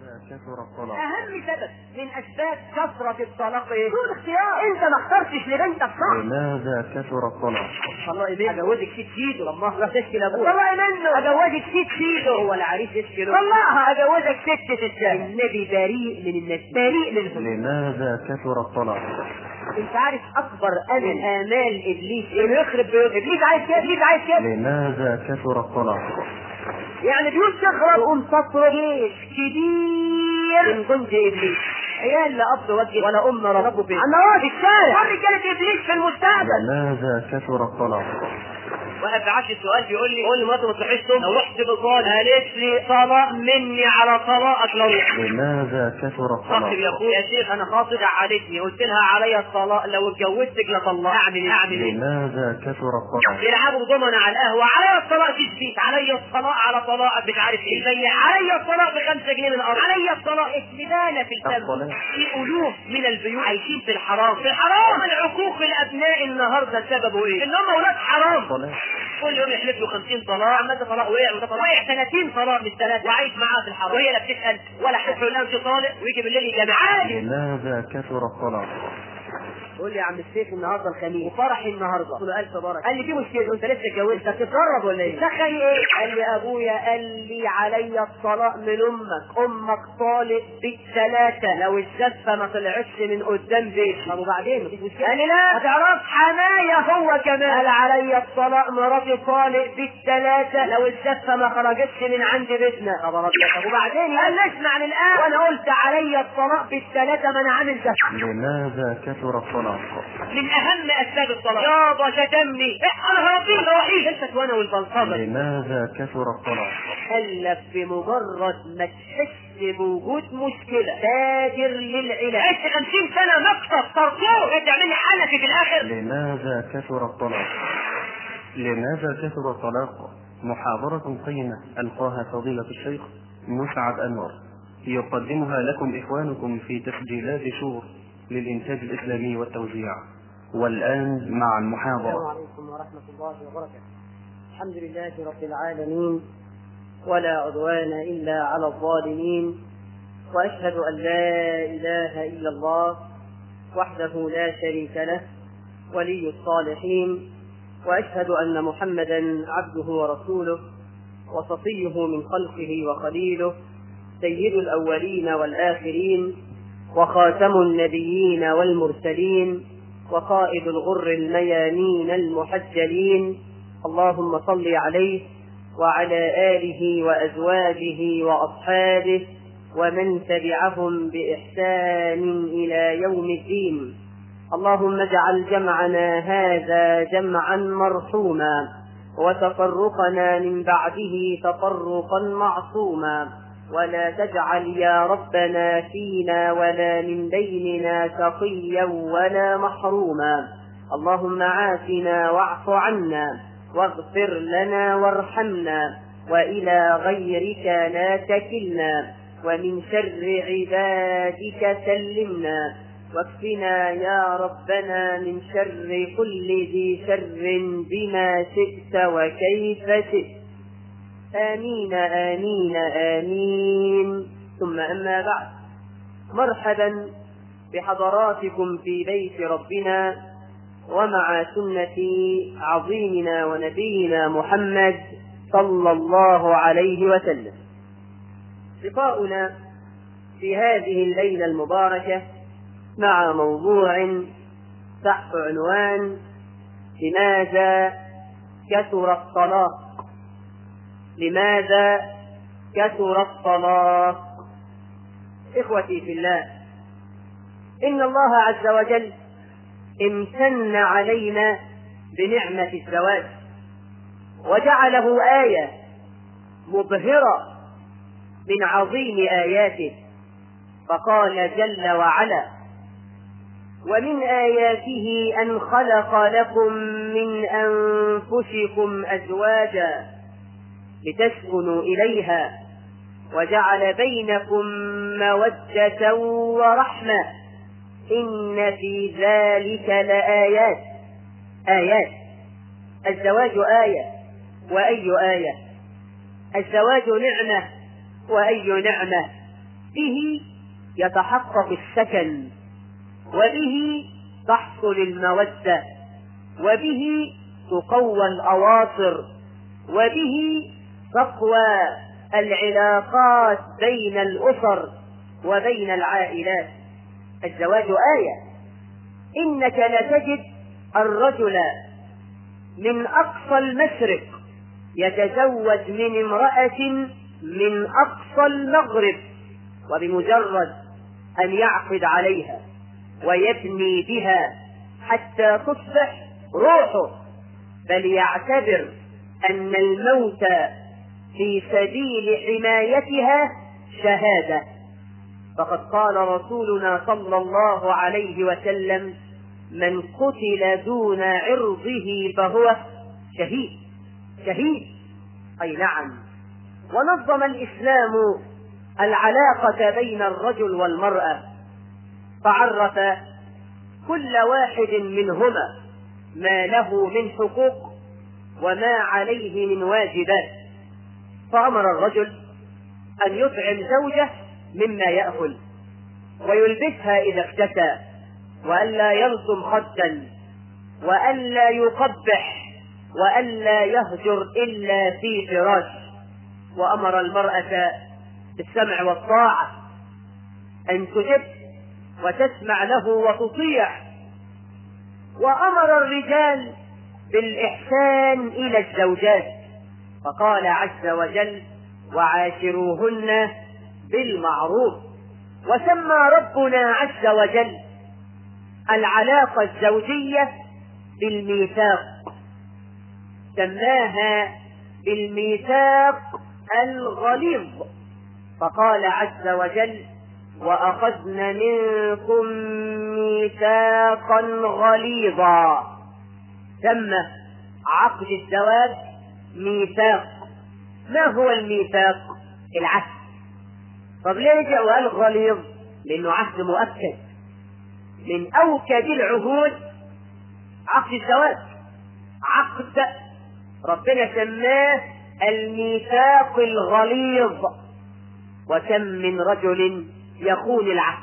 كثر الطلاق اهم سبب من اسباب كثرة الطلاق ايه؟ سوء الاختيار انت ما اخترتش لبنتك صح لماذا كثر الطلاق طلقي منه اجوزك ست كيلو لما راح تشكي لابوك طلقي منه اجوزك ست كيلو هو العريس يشكي له طلقها اجوزك ست ستات النبي بريء من الناس بريء منهم لماذا كثر الطلاق انت عارف اكبر امل امال ابليس انه يخرب بيوت ابليس عايز كده ابليس عايز كده لماذا كثر الطلاق يعني بيوت تخرب تقوم تطرد جيش كبير من جند ابليس عيال لا اب وجه ولا ام ربوا فيه عمارات الشارع كل رجاله ابليس في المستقبل لماذا كثر الطلاق واحد بعت السؤال بيقول لي قول لي مراته ما تروحيش تم لو رحت بطال قالت لي طلاق مني على طلاقك لو رحت لماذا كثر صاحب الطلاق يا اخويا يا شيخ انا خاطب عادتني قلت لها عليا الطلاق لو اتجوزتك لطلاق اعمل ايه اعمل ايه لماذا كثر الطلاق بيلعبوا ضمنة على القهوة عليا الطلاق في البيت عليا الطلاق على طلاق مش عارف ايه زي عليا الطلاق بخمسة جنيه من الارض عليا الطلاق اتبانة في الفم الطلاق. في الوف من البيوت عايشين في الحرام في الحرام العقوق الابناء النهارده سببه ايه؟ ان هم اولاد حرام الطلاق كل يوم يحلف له 50 طلاق عمال ده طلاق وقع وده طلاق وقع 30 طلاق من ثلاثة وعايش معاها في الحرام وهي لا بتسال ولا حد يقول لها انت طالق ويجي بالليل يجامع عادي لماذا كثر الطلاق قول لي يا عم الشيخ النهارده الخميس وفرحي النهارده قلت له الف بركه قال لي في مشكله انت لسه اتجوزت انت بتتدرب ولا ايه؟ تخيل ايه؟ قال لي ابويا قال لي عليا الطلاق من امك امك طالق بالثلاثه لو الزفه ما طلعتش من قدام بيت طب وبعدين مفيش مشكله قال لي لا ما تعرفش حمايا هو كمان قال عليا الطلاق مراتي طالق بالثلاثه لو الزفه ما خرجتش من عند بيتنا طب أنا طب وبعدين قال لي اسمع للان وانا قلت عليا الطلاق بالثلاثه ما انا عامل زفه لماذا كثر الطلاق من اهم اسباب الطلاق يابا شتمني انا هربيه روحيه جلست وانا والبلطجه لماذا كثر الطلاق خلف بمجرد ما تحس بوجود مشكله تاجر للعلاج عشت 50 سنه مكتب طرطور تعمل لي حنفي في الاخر لماذا كثر الطلاق لماذا كثر الطلاق محاضرة قيمة ألقاها فضيلة الشيخ مسعد أنور يقدمها لكم إخوانكم في تسجيلات شور للإنتاج الإسلامي والتوزيع والآن مع السلام المحاضرة عليكم ورحمة الله وبركاته الحمد لله رب العالمين ولا عدوان إلا على الظالمين وأشهد أن لا إله إلا الله وحده لا شريك له ولي الصالحين وأشهد أن محمدا عبده ورسوله وصفيه من خلقه وخليله سيد الأولين والآخرين وخاتم النبيين والمرسلين وقائد الغر الميامين المحجلين اللهم صل عليه وعلى آله وأزواجه وأصحابه ومن تبعهم بإحسان إلى يوم الدين اللهم اجعل جمعنا هذا جمعا مرحوما وتفرقنا من بعده تفرقا معصوما ولا تجعل يا ربنا فينا ولا من بيننا شقيا ولا محروما اللهم عافنا واعف عنا واغفر لنا وارحمنا وإلى غيرك لا تكلنا ومن شر عبادك سلمنا واكفنا يا ربنا من شر كل ذي شر بما شئت وكيف شئت آمين آمين آمين ثم أما بعد مرحبا بحضراتكم في بيت ربنا ومع سنة عظيمنا ونبينا محمد صلى الله عليه وسلم لقاؤنا في هذه الليلة المباركة مع موضوع تحت عنوان لماذا كثر الطلاق لماذا كثر الطلاق إخوتي في الله إن الله عز وجل امتن علينا بنعمة الزواج وجعله آية مبهرة من عظيم آياته فقال جل وعلا ومن آياته أن خلق لكم من أنفسكم أزواجا لتسكنوا إليها وجعل بينكم مودة ورحمة إن في ذلك لآيات آيات الزواج آية وأي آية الزواج نعمة وأي نعمة به يتحقق السكن وبه تحصل المودة وبه تقوى الأواصر وبه تقوى العلاقات بين الأسر وبين العائلات الزواج آية إنك لتجد الرجل من أقصى المشرق يتزوج من امرأة من أقصى المغرب وبمجرد أن يعقد عليها ويبني بها حتى تصبح روحه بل يعتبر أن الموت في سبيل حمايتها شهادة فقد قال رسولنا صلى الله عليه وسلم من قتل دون عرضه فهو شهيد شهيد أي نعم ونظم الإسلام العلاقة بين الرجل والمرأة فعرف كل واحد منهما ما له من حقوق وما عليه من واجبات فأمر الرجل أن يطعم زوجه مما يأكل ويلبسها إذا اكتسى وألا يلطم خدا وألا يقبح وألا يهجر إلا في فراش وأمر المرأة بالسمع والطاعة أن تجب وتسمع له وتطيع وأمر الرجال بالإحسان إلى الزوجات فقال عز وجل وعاشروهن بالمعروف وسمى ربنا عز وجل العلاقة الزوجية بالميثاق سماها بالميثاق الغليظ فقال عز وجل وأخذن منكم ميثاقا غليظا سمى عقد الزواج ميثاق ما هو الميثاق العهد طب ليه جاء وقال غليظ لانه عهد مؤكد من اوكد العهود عقد الزواج عقد ربنا سماه الميثاق الغليظ وكم من رجل يخون العهد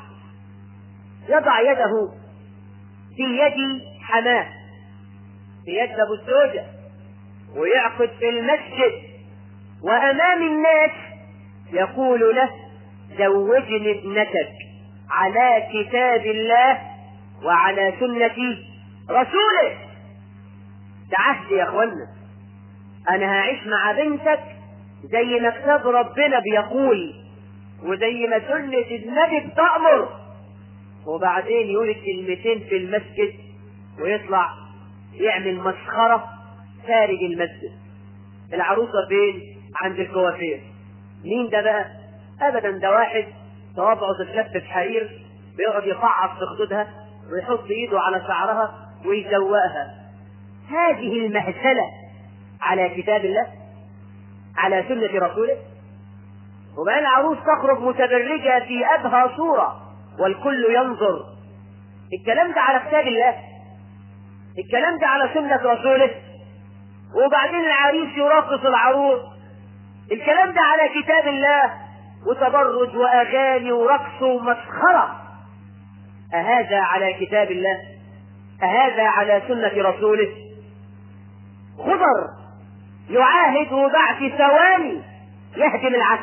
يضع يده في يد حماه في يد ابو الزوجه ويعقد في المسجد وامام الناس يقول له زوجني ابنتك على كتاب الله وعلى سنة رسوله ده عهد يا اخوانا انا هعيش مع بنتك زي ما كتاب ربنا بيقول وزي ما سنة النبي بتأمر وبعدين يقول كلمتين في المسجد ويطلع يعمل مسخرة خارج المسجد العروسة فين؟ عند الكوافير مين ده بقى؟ ابدا ده واحد صوابعه تتلف في حرير بيقعد يقعص في خدودها ويحط ايده على شعرها ويزوقها هذه المهزله على كتاب الله على سنه رسوله وبقى العروس تخرج متبرجه في ابهى صوره والكل ينظر الكلام ده على كتاب الله الكلام ده على سنه رسوله وبعدين العريس يراقص العروس الكلام ده على كتاب الله وتبرج واغاني ورقص ومسخره اهذا على كتاب الله اهذا على سنه رسوله خضر يعاهد بعد ثواني يهدم العهد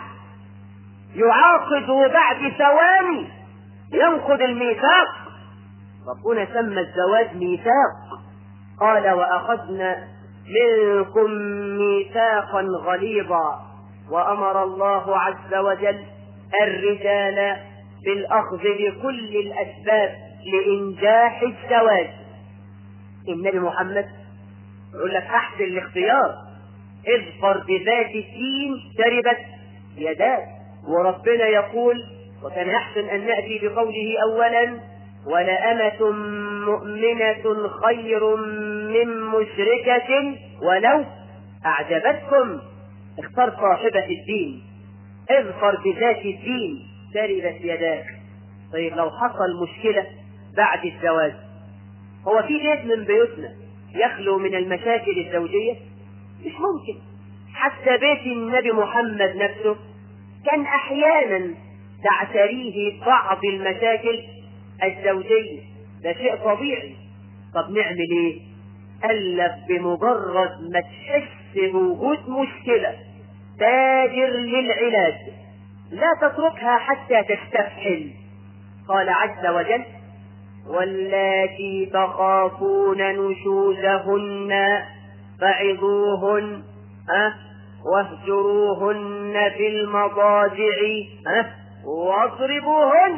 يعاقد بعد ثواني ينقض الميثاق ربنا سمى الزواج ميثاق قال واخذنا منكم ميثاقا غليظا وامر الله عز وجل الرجال بالاخذ بكل الاسباب لانجاح الزواج النبي محمد يقول لك احسن الاختيار اظفر بذات الدين تربت يداك وربنا يقول وكان احسن ان ناتي بقوله اولا ولأمة مؤمنة خير من مشركة ولو أعجبتكم اختر صاحبة الدين اظفر بذات الدين تربت يداك طيب لو حصل مشكلة بعد الزواج هو في بيت من بيوتنا يخلو من المشاكل الزوجية مش ممكن حتى بيت النبي محمد نفسه كان أحيانا تعتريه بعض المشاكل الزوجية ده شيء طبيعي طب نعمل ايه قال لك بمجرد ما تحس بوجود مشكلة تاجر للعلاج لا تتركها حتى تستفحل قال عز وجل واللاتي تخافون نشوزهن فعظوهن أه واهجروهن في المضاجع أه واضربوهن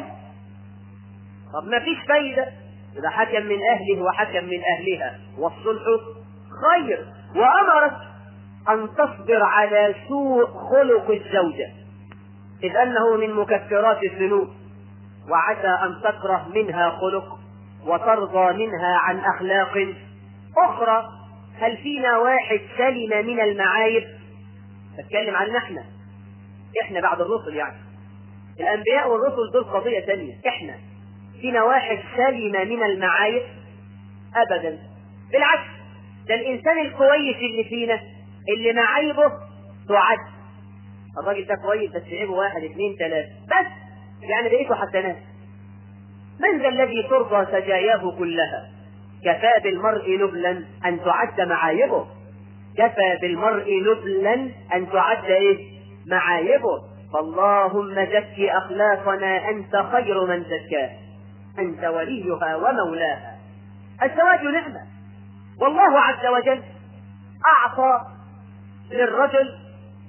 طب ما فيش فايدة إذا حكم من أهله وحكم من أهلها والصلح خير وأمرت أن تصبر على سوء خلق الزوجة إذ أنه من مكفرات الذنوب وعسى أن تكره منها خلق وترضى منها عن أخلاق أخرى هل فينا واحد سلم من المعايب بتكلم عن احنا احنا بعد الرسل يعني الأنبياء والرسل دول قضية ثانية احنا فينا واحد سلم من المعايب أبدا بالعكس ده الإنسان الكويس اللي فينا اللي معايبه تعد الراجل ده كويس بس عيبه واحد اثنين ثلاثة بس يعني بقيته حسنات من ذا الذي ترضى سجاياه كلها كفى بالمرء نبلا أن تعد معايبه كفى بالمرء نبلا أن تعد إيه معايبه فاللهم زك أخلاقنا أنت خير من زكاه أنت وليها ومولاها الزواج نعمة والله عز وجل أعطى للرجل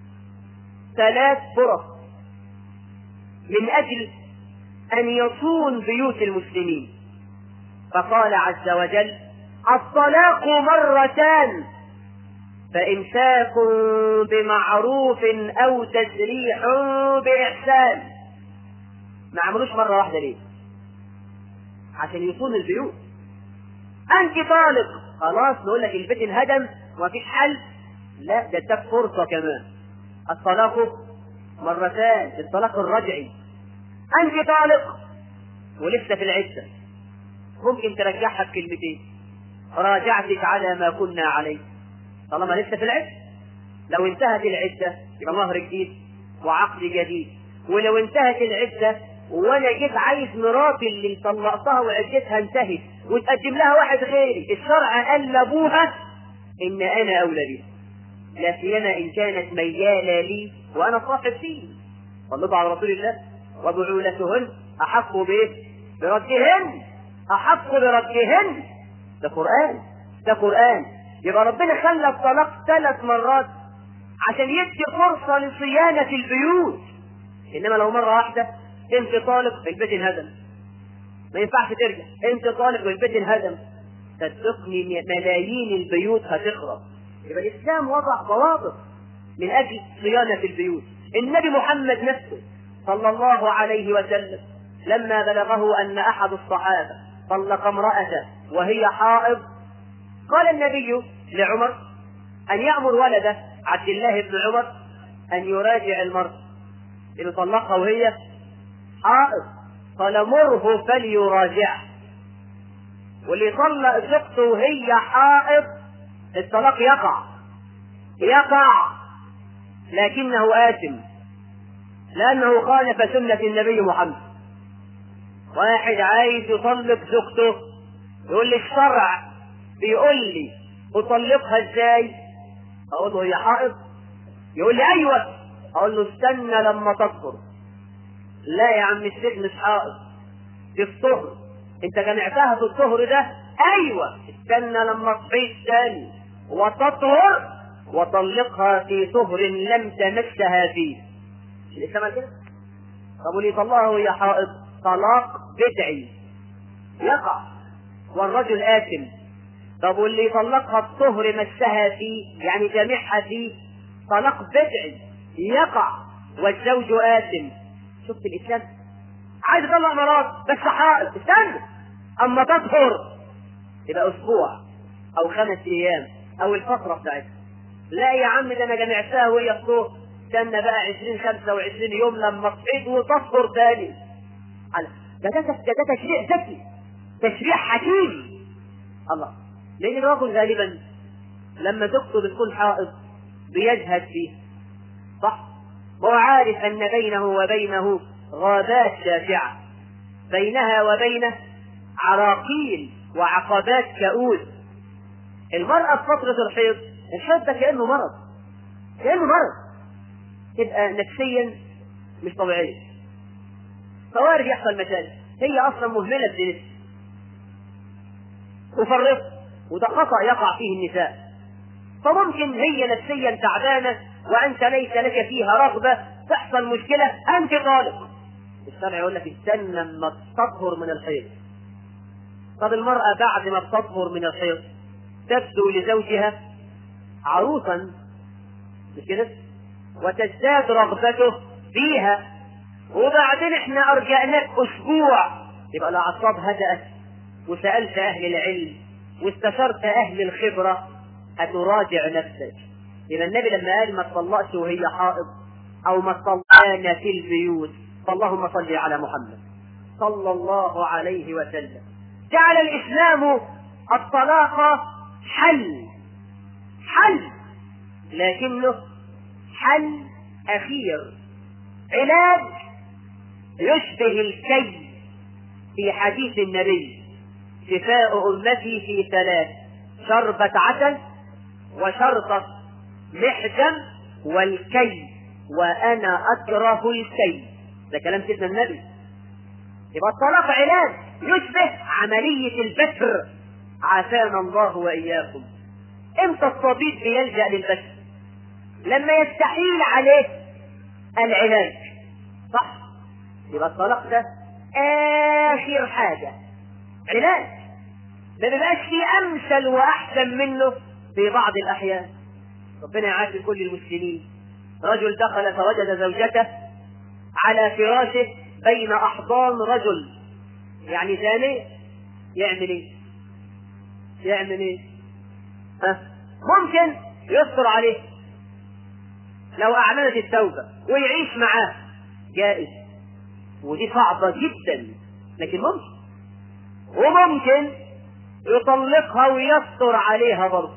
ثلاث فرص من أجل أن يصون بيوت المسلمين فقال عز وجل الطلاق مرتان فإمساك بمعروف أو تسريح بإحسان ما عملوش مرة واحدة ليه؟ عشان يصون البيوت أنت طالق خلاص نقول لك البيت انهدم ومفيش حل لا ده اداك فرصة كمان الطلاق مرتان الطلاق الرجعي أنت طالق ولسه في العدة ممكن ترجعها بكلمتين راجعتك على ما كنا عليه طالما لسه في العدة لو انتهت العدة يبقى مهر جديد وعقد جديد ولو انتهت العدة وانا جيت عايز مراتي اللي طلقتها وعدتها انتهت وتقدم لها واحد غيري الشرع قال لابوها ان انا اولى بيها لا سيما ان كانت ميالة لي وانا صاحب فيه صلوا على رسول الله وبعولتهن احق بايه بردهن احق بردهن ده قران ده قران يبقى ربنا خلى الطلاق ثلاث مرات عشان يدي فرصه لصيانه البيوت انما لو مره واحده انت طالق البيت انهدم ما ينفعش ترجع انت طالق والبيت انهدم صدقني ملايين البيوت هتخرب يبقى الاسلام وضع ضوابط من اجل صيانه البيوت النبي محمد نفسه صلى الله عليه وسلم لما بلغه ان احد الصحابه طلق امراته وهي حائض قال النبي لعمر ان يامر ولده عبد الله بن عمر ان يراجع المرأة اللي طلقها وهي حائض قال مره فليراجعه واللي طلق زوجته وهي حائض الطلاق يقع يقع لكنه آثم لأنه خالف سنة النبي محمد واحد عايز يطلق زوجته يقول لي الشرع بيقول لي أطلقها ازاي؟ أقول له هي حائض يقول لي أيوه أقول له استنى لما تطهر لا يا عم الشيخ مش حائض دي الطهر انت جمعتها في الطهر ده ايوه استنى لما تصحيح تاني وتطهر وطلقها في طهر لم تمسها فيه الاسلام كده طب واللي يطلقها وهي حائض طلاق بدعي يقع والرجل آثم طب واللي يطلقها الطهر مسها فيه يعني جامعها فيه طلاق بدعي يقع والزوج آثم شفت الاسلام عايز اطلق مرات بس حائط استنى اما تطهر يبقى اسبوع او خمس ايام او الفتره بتاعتها لا يا عم ده انا جمعتها وهي الطهر استنى بقى 20 25 يوم لما تصعد وتطهر تاني ده ده ده ده تشريع ذكي تشريع حكيم الله لان الرجل غالبا لما زوجته بتكون حائض بيجهد فيه صح وهو عارف أن بينه وبينه غابات شاسعة بينها وبينه عراقيل وعقبات كؤوس المرأة في فترة الحيض الحيض ده كأنه مرض كأنه مرض تبقى نفسيا مش طبيعية فوارد يحصل مشاكل هي أصلا مهملة بنفسها وفرط وده خطأ يقع فيه النساء فممكن هي نفسيا تعبانة وأنت ليس لك فيها رغبة تحصل مشكلة أنت طالق الشرع يقول لك استنى لما تطهر من الحيض طب المرأة بعد ما بتطهر من الحيض تبدو لزوجها عروسا مش كده؟ وتزداد رغبته فيها وبعدين احنا ارجعناك اسبوع يبقى الاعصاب هدأت وسألت اهل العلم واستشرت اهل الخبرة هتراجع نفسك يبقى النبي لما قال ما تطلقش وهي حائض او ما تطلقان في البيوت فاللهم صل على محمد صلى الله عليه وسلم جعل الاسلام الطلاق حل حل لكنه حل اخير علاج يشبه الكي في حديث النبي شفاء امتي في ثلاث شربة عسل وشرطة محجم والكي وانا اكره الكي ده كلام سيدنا النبي يبقى الطلاق علاج يشبه عملية البتر عافانا الله واياكم امتى الطبيب بيلجأ للبتر لما يستحيل عليه العلاج صح يبقى الطلاق ده اخر حاجة علاج ما بيبقاش فيه امثل واحسن منه في بعض الاحيان ربنا يعافي كل المسلمين رجل دخل فوجد زوجته على فراشه بين احضان رجل يعني زاني يعمل ايه يعمل ايه ها ممكن يستر عليه لو اعلنت التوبه ويعيش معاه جائز ودي صعبه جدا لكن ممكن وممكن يطلقها ويستر عليها برضه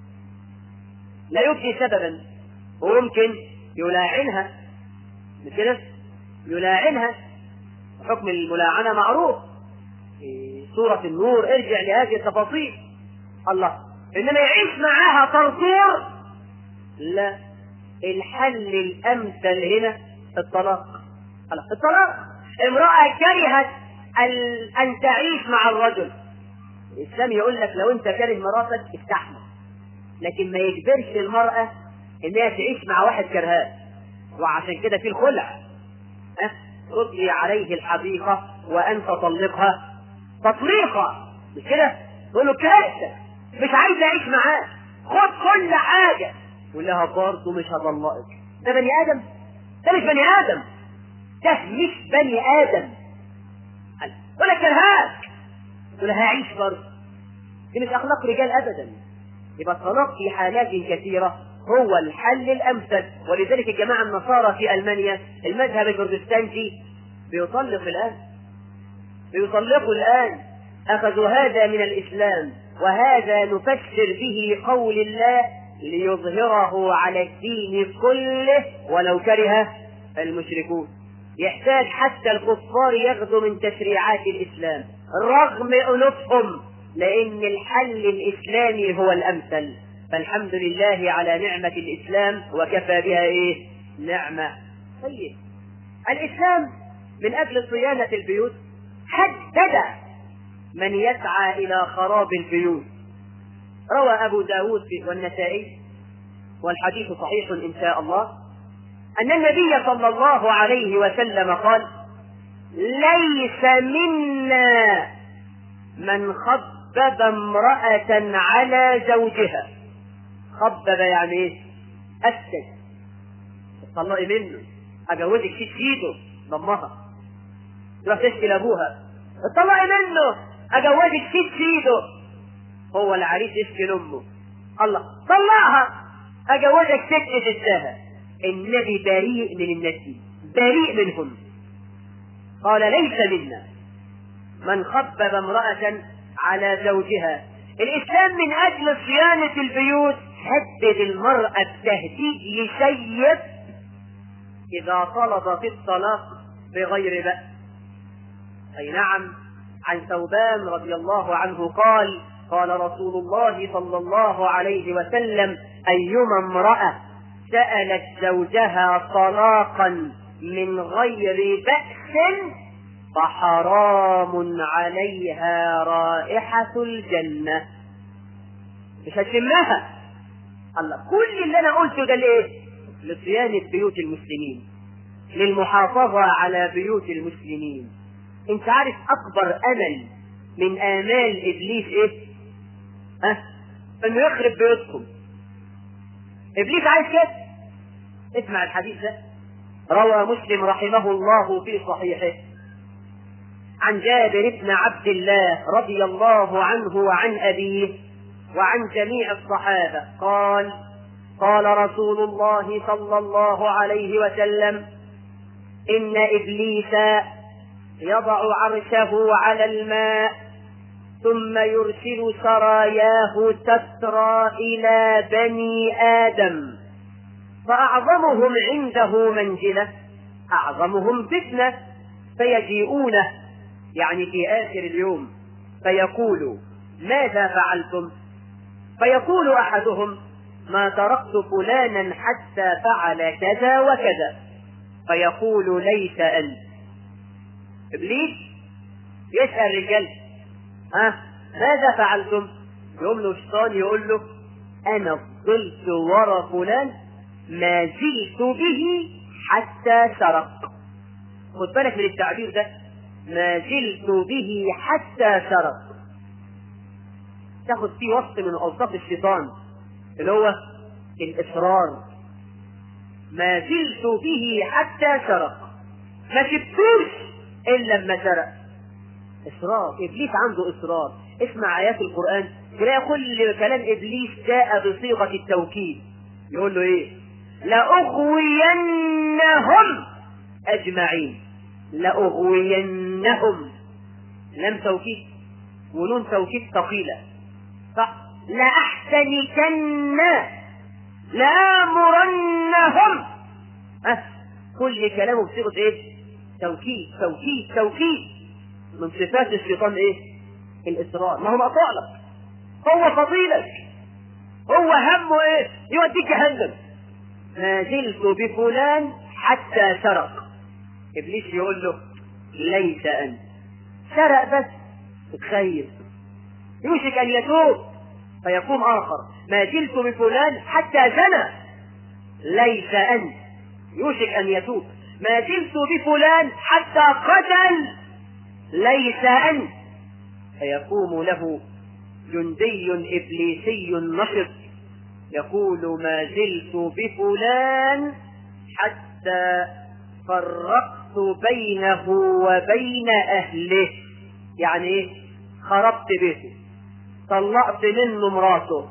لا يبدي سببا وممكن يلاعنها مش كده يلاعنها حكم الملاعنة معروف في سورة النور ارجع لهذه التفاصيل الله انما يعيش معاها طرطور لا الحل الامثل هنا الطلاق الطلاق امرأة كرهت ان تعيش مع الرجل الاسلام يقول لك لو انت كاره مراتك استحمل لكن ما يجبرش المرأة انها تعيش مع واحد كرهان وعشان كده في الخلع أه؟ تطلي عليه الحديقة وأن تطلقها تطليقة مش كده؟ تقول له كرهتك مش عايز أعيش معاك خد كل حاجة يقول لها برضه مش هطلقك ده بني آدم ده مش بني آدم ده مش بني آدم يقول لك كرهاك تقول لها هعيش برضه دي مش أخلاق رجال أبدا يبقى الطلاق في حالات كثيرة هو الحل الامثل ولذلك الجماعه النصارى في المانيا المذهب البروتستانتي بيطلق الان بيطلقوا الان اخذوا هذا من الاسلام وهذا نفسر به قول الله ليظهره على الدين كله ولو كره المشركون يحتاج حتى الكفار ياخذوا من تشريعات الاسلام رغم انوفهم لان الحل الاسلامي هو الامثل فالحمد لله على نعمة الإسلام وكفى بها إيه؟ نعمة. طيب الإسلام من أجل صيانة البيوت حدد من يسعى إلى خراب البيوت. روى أبو داود والنسائي والحديث صحيح إن شاء الله أن النبي صلى الله عليه وسلم قال: ليس منا من خبب امرأة على زوجها خبب يعني ايه؟ أسد طلقي منه أجوزك في ايده ضمها تروح تشكي لأبوها اطلقي منه أجوزك في ايده هو العريس يشكي لأمه الله طلعها أجوزك ست ستها النبي بريء من الناس دي بريء منهم قال ليس منا من خبب امرأة على زوجها الإسلام من أجل صيانة البيوت هدد المرأة بتهديد يشيب إذا طلب في الطلاق بغير بأس أي نعم عن ثوبان رضي الله عنه قال قال رسول الله صلى الله عليه وسلم أيما امرأة سألت زوجها طلاقا من غير بأس فحرام عليها رائحة الجنة مش هتشمها الله كل اللي انا قلته ده ليه لصيانة بيوت المسلمين للمحافظة على بيوت المسلمين انت عارف اكبر امل من امال ابليس ايه ها انه يخرب بيوتكم ابليس عايز كده اسمع الحديث ده روى مسلم رحمه الله في صحيحه عن جابر بن عبد الله رضي الله عنه وعن ابيه وعن جميع الصحابه قال قال رسول الله صلى الله عليه وسلم ان ابليس يضع عرشه على الماء ثم يرسل سراياه تترى الى بني ادم فاعظمهم عنده منزله اعظمهم فتنه فيجيئونه يعني في اخر اليوم فيقول ماذا فعلتم فيقول احدهم ما تركت فلانا حتى فعل كذا وكذا فيقول ليس انت ابليس يسال رجال ها ماذا فعلتم يقوم له الشيطان يقول له انا فضلت ورا فلان ما زلت به حتى سرق خد بالك من التعبير ده ما زلت به حتى سرق تاخد فيه وصف من اوصاف الشيطان اللي هو الاصرار ما زلت به حتى سرق ما سبتوش الا لما سرق اصرار ابليس عنده اصرار اسمع ايات القران تلاقي كل كلام ابليس جاء بصيغه التوكيد يقول له ايه لاغوينهم اجمعين لاغوينهم لم توكيد ونون توكيد ثقيله صح لاحتنكن لامرنهم أه. كل كلامه بصيغه ايه توكيد توكيد توكيد من صفات الشيطان ايه الاصرار ما هو مقطوع لك هو فضيلك هو همه ايه يوديك جهنم ما زلت بفلان حتى سرق ابليس يقول له ليس انت سرق بس تخيل يوشك ان يتوب فيقوم اخر ما زلت بفلان حتى زنى ليس انت يوشك ان يتوب ما زلت بفلان حتى قتل ليس انت فيقوم له جندي ابليسي نشط يقول ما زلت بفلان حتى فرقت بينه وبين اهله يعني ايه خربت بيته طلقت منه مراته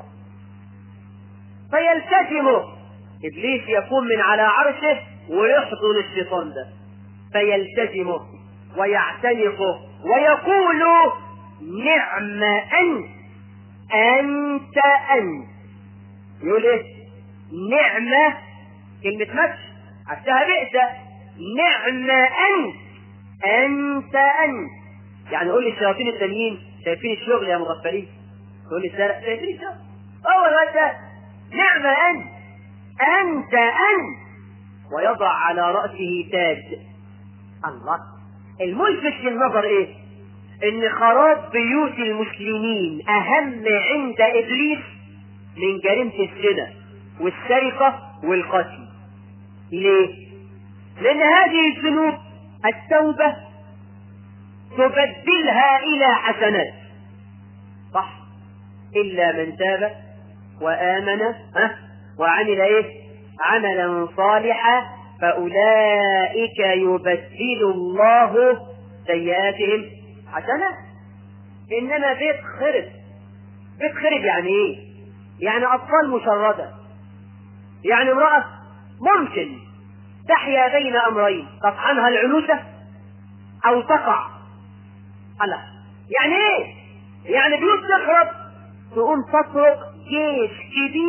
فيلتزمه ابليس يكون من على عرشه ويحضن الشيطان ده فيلتزمه ويعتنقه ويقول نعم انت انت انت يقول ايه نعمة كلمة مدح عشتها بئس نعم انت انت انت يعني قول لي الشياطين التانيين شايفين الشغل يا مغفلين تقول لي السرق شايفين الشغل هو الواد ده نعم انت انت انت ويضع على رأسه تاج الله الملفت للنظر ايه ان خراب بيوت المسلمين اهم عند ابليس من جريمة الزنا والسرقة والقتل ليه لان هذه الذنوب التوبة تبدلها الى حسنات صح الا من تاب وامن ها وعمل ايه عملا صالحا فاولئك يبدل الله سيئاتهم حسنات انما بيت خرب بيت خرب يعني ايه يعني اطفال مشردة يعني امرأة ممكن تحيا بين امرين تطعنها العنوسة او تقع الله يعني ايه يعني بيوت تخرب تقوم تطرق جيش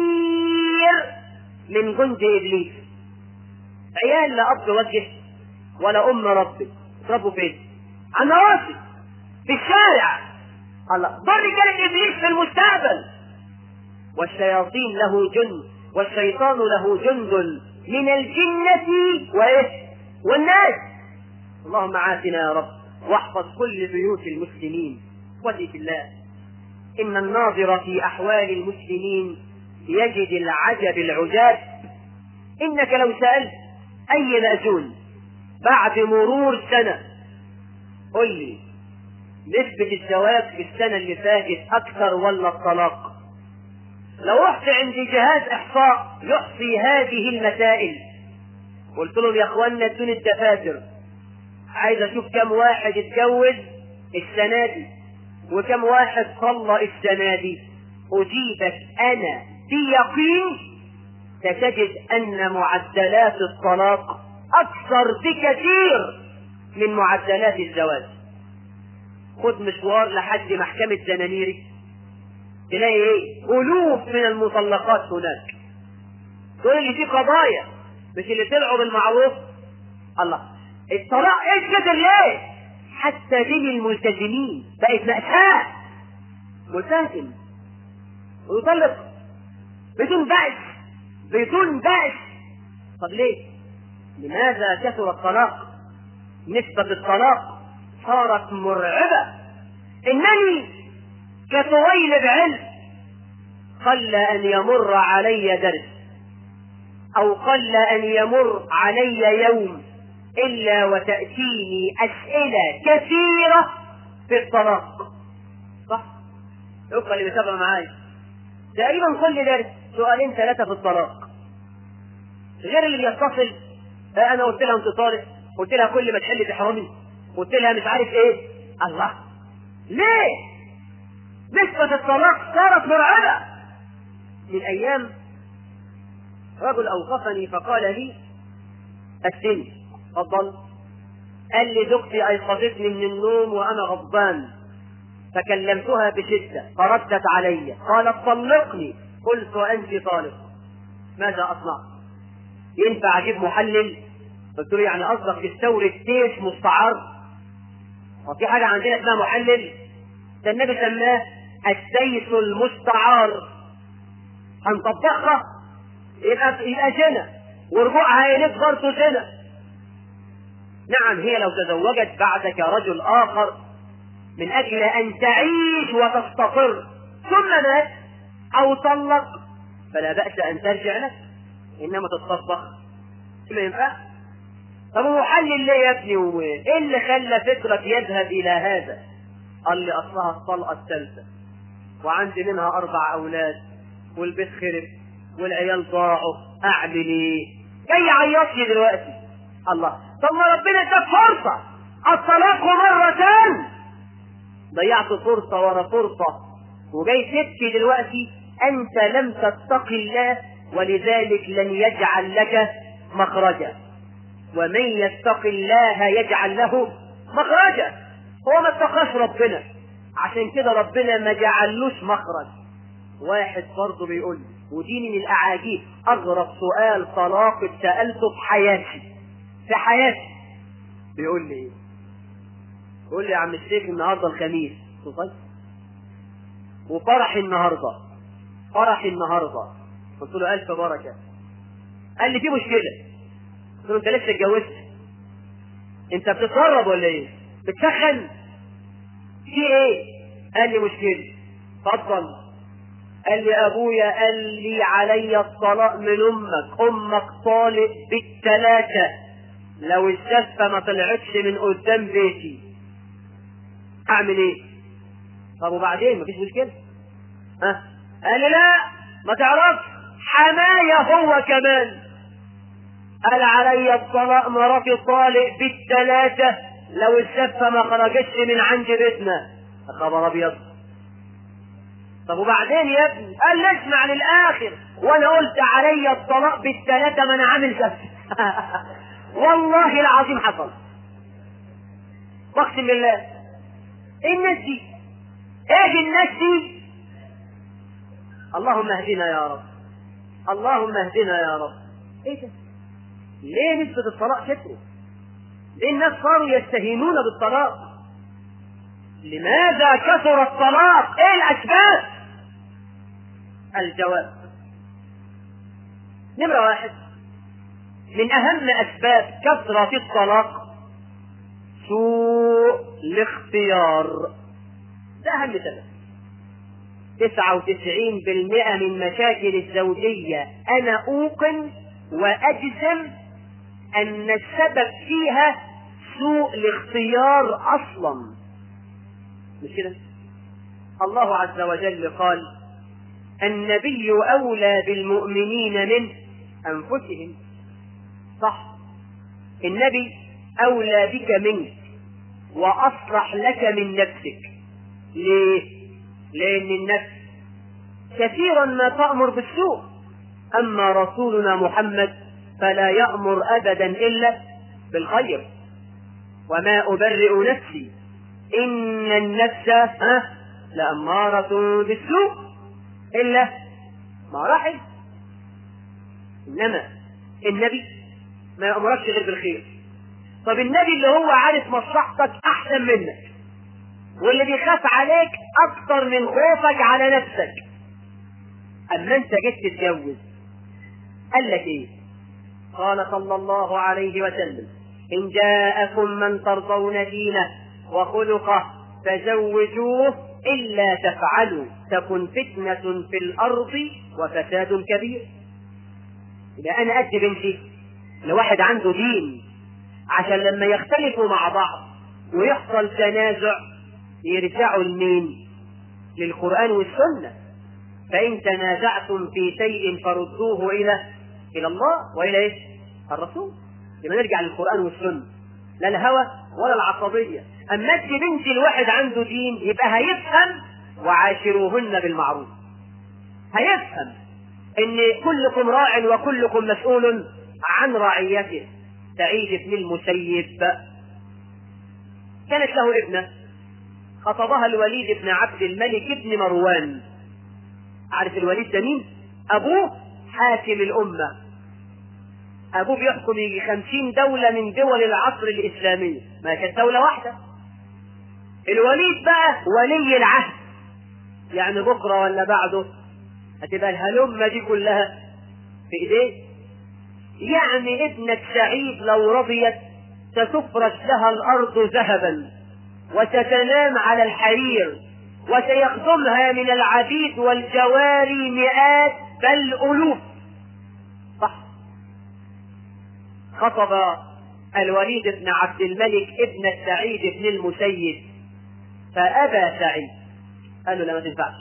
كبير من جند ابليس عيال لا اب وجه ولا ام ربك تربوا فين على النوافذ في الشارع الله ضر رجال ابليس في المستقبل والشياطين له جند والشيطان له جند من الجنة وإيه؟ والناس اللهم عافنا يا رب واحفظ كل بيوت المسلمين اخوتي في الله إن الناظر في أحوال المسلمين يجد العجب العجاب إنك لو سألت أي مأذون بعد مرور سنة قل لي نسبة الزواج في السنة اللي فاتت أكثر ولا الطلاق؟ لو رحت عند جهاز إحصاء يحصي هذه المسائل قلت لهم يا إخوانا ادوني الدفاتر عايز أشوف كم واحد اتجوز السنة دي وكم واحد صلى السنة دي أجيبك أنا بيقين ستجد أن معدلات الطلاق أكثر بكثير من معدلات الزواج خد مشوار لحد محكمة زنانيري تلاقي ايه ألوف من المطلقات هناك تقول لي في قضايا مش اللي طلعوا بالمعروف الله الطلاق ايش كده ليه حتى بين الملتزمين بقت مأساة ملتزم ويطلق بدون بأس بدون بأس طب ليه لماذا كثر الطلاق نسبة الطلاق صارت مرعبة إنني كطويل بعلم قل أن يمر علي درس أو قل أن يمر علي يوم إلا وتأتيني أسئلة كثيرة في الطلاق صح؟ يبقى اللي بيتابع معايا تقريبا كل درس سؤالين ثلاثة في الطلاق غير اللي بيتصل انا قلت لها انت طالق قلت لها كل ما تحل تحرمي قلت لها مش عارف ايه الله ليه نسبة الطلاق صارت مرعبة من ايام رجل اوقفني فقال لي السن اتفضل قال لي زوجتي ايقظتني من النوم وانا غضبان فكلمتها بشدة فردت علي قالت طلقني قلت وانت طالق ماذا اصنع ينفع اجيب محلل قلت له يعني قصدك تستورد تيش مستعار وفي حاجه عندنا اسمها محلل ده النبي سماه السيس المستعار هنطبقها يبقى يبقى زنا ورجوعها اليك برضه زنا نعم هي لو تزوجت بعدك رجل اخر من اجل ان تعيش وتستقر ثم مات او طلق فلا باس ان ترجع لك انما تتصبخ ما ينفع طب محلل ليه يا ابني وايه اللي خلى فكرك يذهب الى هذا قال لي اصلها الطلقه الثالثه وعندي منها اربع اولاد والبيت خرب والعيال ضاعوا اعمل ايه جاي يعيط لي دلوقتي الله طب ما ربنا اداك فرصه الطلاق مرتان ضيعت فرصه ورا فرصه وجاي تبكي دلوقتي انت لم تتق الله ولذلك لن يجعل لك مخرجا ومن يتق الله يجعل له مخرجا هو ما اتقاش ربنا عشان كده ربنا ما جعلوش مخرج واحد برضه بيقول لي ودي من الاعاجيب اغرب سؤال طلاق اتسالته في حياتي في حياتي بيقول لي ايه بيقول لي يا عم الشيخ النهارده الخميس طيب وفرح النهارده فرح النهارده قلت له ألف بركة قال لي في مشكلة قلت له أنت لسه اتجوزت أنت بتتهرب ولا إيه؟ بتسخن؟ في إيه؟ قال لي مشكلة اتفضل قال لي أبويا قال لي علي الطلاق من أمك أمك طالق بالثلاثة لو الشفة ما طلعتش من قدام بيتي أعمل إيه؟ طب وبعدين مفيش مشكلة؟ ها؟ قال لي لا ما تعرفش حماية هو كمان قال علي الطلاق مراتي طالق بالثلاثة لو السفة ما خرجتش من عند بيتنا خبر ابيض طب وبعدين يا ابني قال لي اسمع للاخر وانا قلت علي الطلاق بالثلاثة ما انا عامل سفة والله العظيم حصل اقسم بالله ايه الناس دي ايه الناس دي اللهم اهدنا يا رب اللهم اهدنا يا رب ايه ده ليه نسبة الطلاق كترت الناس صاروا يستهينون بالطلاق لماذا كثر الطلاق ايه الاسباب الجواب نمرة واحد من اهم اسباب كثرة الطلاق سوء الاختيار ده اهم سبب تسعة وتسعين بالمئة من مشاكل الزوجية أنا أوقن وأجزم أن السبب فيها سوء الاختيار أصلا مش كده؟ الله عز وجل قال النبي أولى بالمؤمنين من أنفسهم صح النبي أولى بك منك وأصلح لك من نفسك ليه؟ لأن النفس كثيرا ما تأمر بالسوء أما رسولنا محمد فلا يأمر أبدا إلا بالخير وما أبرئ نفسي إن النفس ها لأمارة بالسوء إلا ما رحم إنما النبي ما يأمركش غير بالخير طب النبي اللي هو عارف مصلحتك أحسن منك واللي بيخاف عليك أكتر من خوفك على نفسك أما أنت جيت تتجوز قال لك إيه؟ قال صلى الله عليه وسلم إن جاءكم من ترضون دينه وخلقه فزوجوه إلا تفعلوا تكن فتنة في الأرض وفساد كبير إذا أنا أدي بنتي لواحد عنده دين عشان لما يختلفوا مع بعض ويحصل تنازع يرجعوا لمين؟ للقرآن والسنة فإن تنازعتم في شيء فردوه إلى إلى الله وإلى إيه؟ الرسول يبقى نرجع للقرآن والسنة لا الهوى ولا العصبية أما ادي بنتي الواحد عنده دين يبقى هيفهم وعاشروهن بالمعروف هيفهم ان كلكم راع وكلكم مسؤول عن رعيته سعيد بن المسيب كانت له ابنه خطبها الوليد بن عبد الملك بن مروان عارف الوليد ده مين ابوه حاكم الامه ابوه بيحكم يجي خمسين دولة من دول العصر الاسلامي ما كانت دولة واحدة الوليد بقى ولي العهد يعني بكرة ولا بعده هتبقى الهلمة دي كلها في ايديه يعني ابنك سعيد لو رضيت ستفرش لها الارض ذهبا وستنام على الحرير وسيخدمها من العبيد والجواري مئات بل الوف صح خطب الوليد بن عبد الملك ابن سعيد بن المسيب فأبى سعيد قال له لا ما تنفعش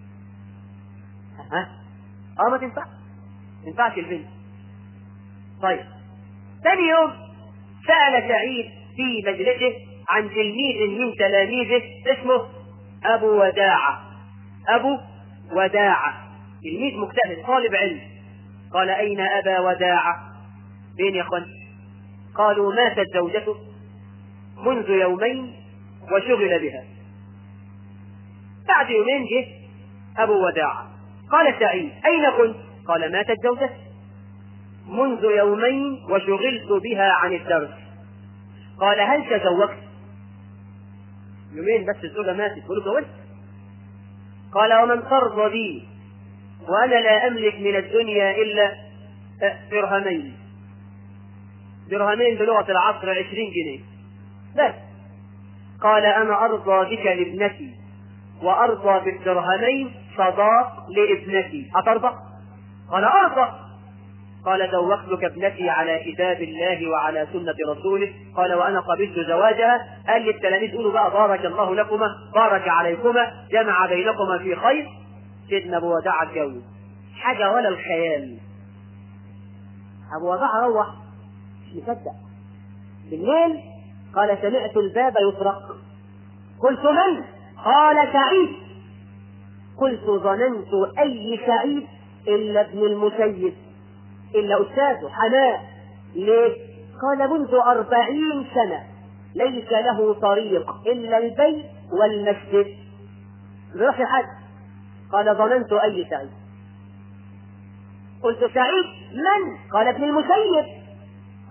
ها اه ما تنفعش ما تنفعش البنت طيب ثاني يوم سأل سعيد في مجلسه عن تلميذ من تلاميذه اسمه أبو وداعة أبو وداعة تلميذ مجتهد طالب علم قال أين أبا وداعة فين يا اخوان قالوا ماتت زوجته منذ يومين وشغل بها بعد يومين جه ابو وداعة قال سعيد اين كنت قال ماتت زوجتي منذ يومين وشغلت بها عن الدرس قال هل تزوجت يومين بس الزوجة ماتت قلت زوجت قال ومن ترضى بي وانا لا املك من الدنيا الا درهمين درهمين بلغة العصر عشرين جنيه بس قال أنا أرضى بك لابنتي وأرضى بالدرهمين صداق لابنتي أترضى؟ قال أرضى قال زوجتك ابنتي على كتاب الله وعلى سنة رسوله قال وأنا قبلت زواجها قال للتلاميذ قولوا بقى بارك الله لكما بارك عليكما جمع بينكما في خير سيدنا أبو وداع اتجوز حاجة ولا الخيال أبو وداع روح مصدق بالليل قال سمعت الباب يطرق قلت من قال سعيد قلت ظننت اي سعيد الا ابن المسيب الا استاذه حماه ليه قال منذ أربعين سنة ليس له طريق إلا البيت والمسجد بيروح حد قال ظننت أي سعيد قلت سعيد من قال ابن المسيب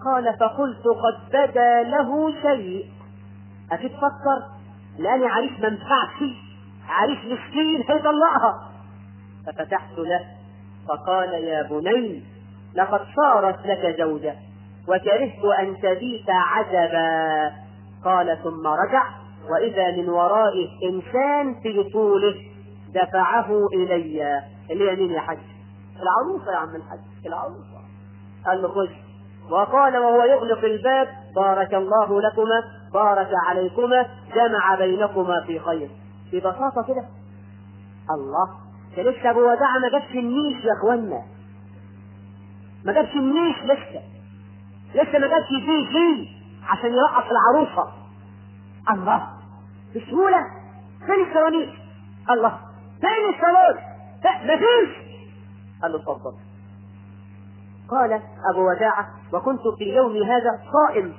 قال فقلت قد بدا له شيء أكيد فكر لأني عريس ما ينفعش عريس مسكين هيطلقها ففتحت له فقال يا بني لقد صارت لك زوجة وكرهت أن تبيت عجبا قال ثم رجع وإذا من ورائه إنسان في طوله دفعه إلي اللي هي مين يا حج العروسة يا عم الحج العروسة قال له خذ وقال وهو يغلق الباب بارك الله لكما بارك عليكما جمع بينكما في خير ببساطة كده الله ده لسه ابو وداع ما جابش النيش يا اخوانا ما جابش النيش لسه لسه ما جابش فيه فيه عشان يرقص العروسة الله بسهولة فين السوانيس الله فين الصالون ما فيش قال له اتفضل قال أبو وداعة وكنت في يوم هذا صائم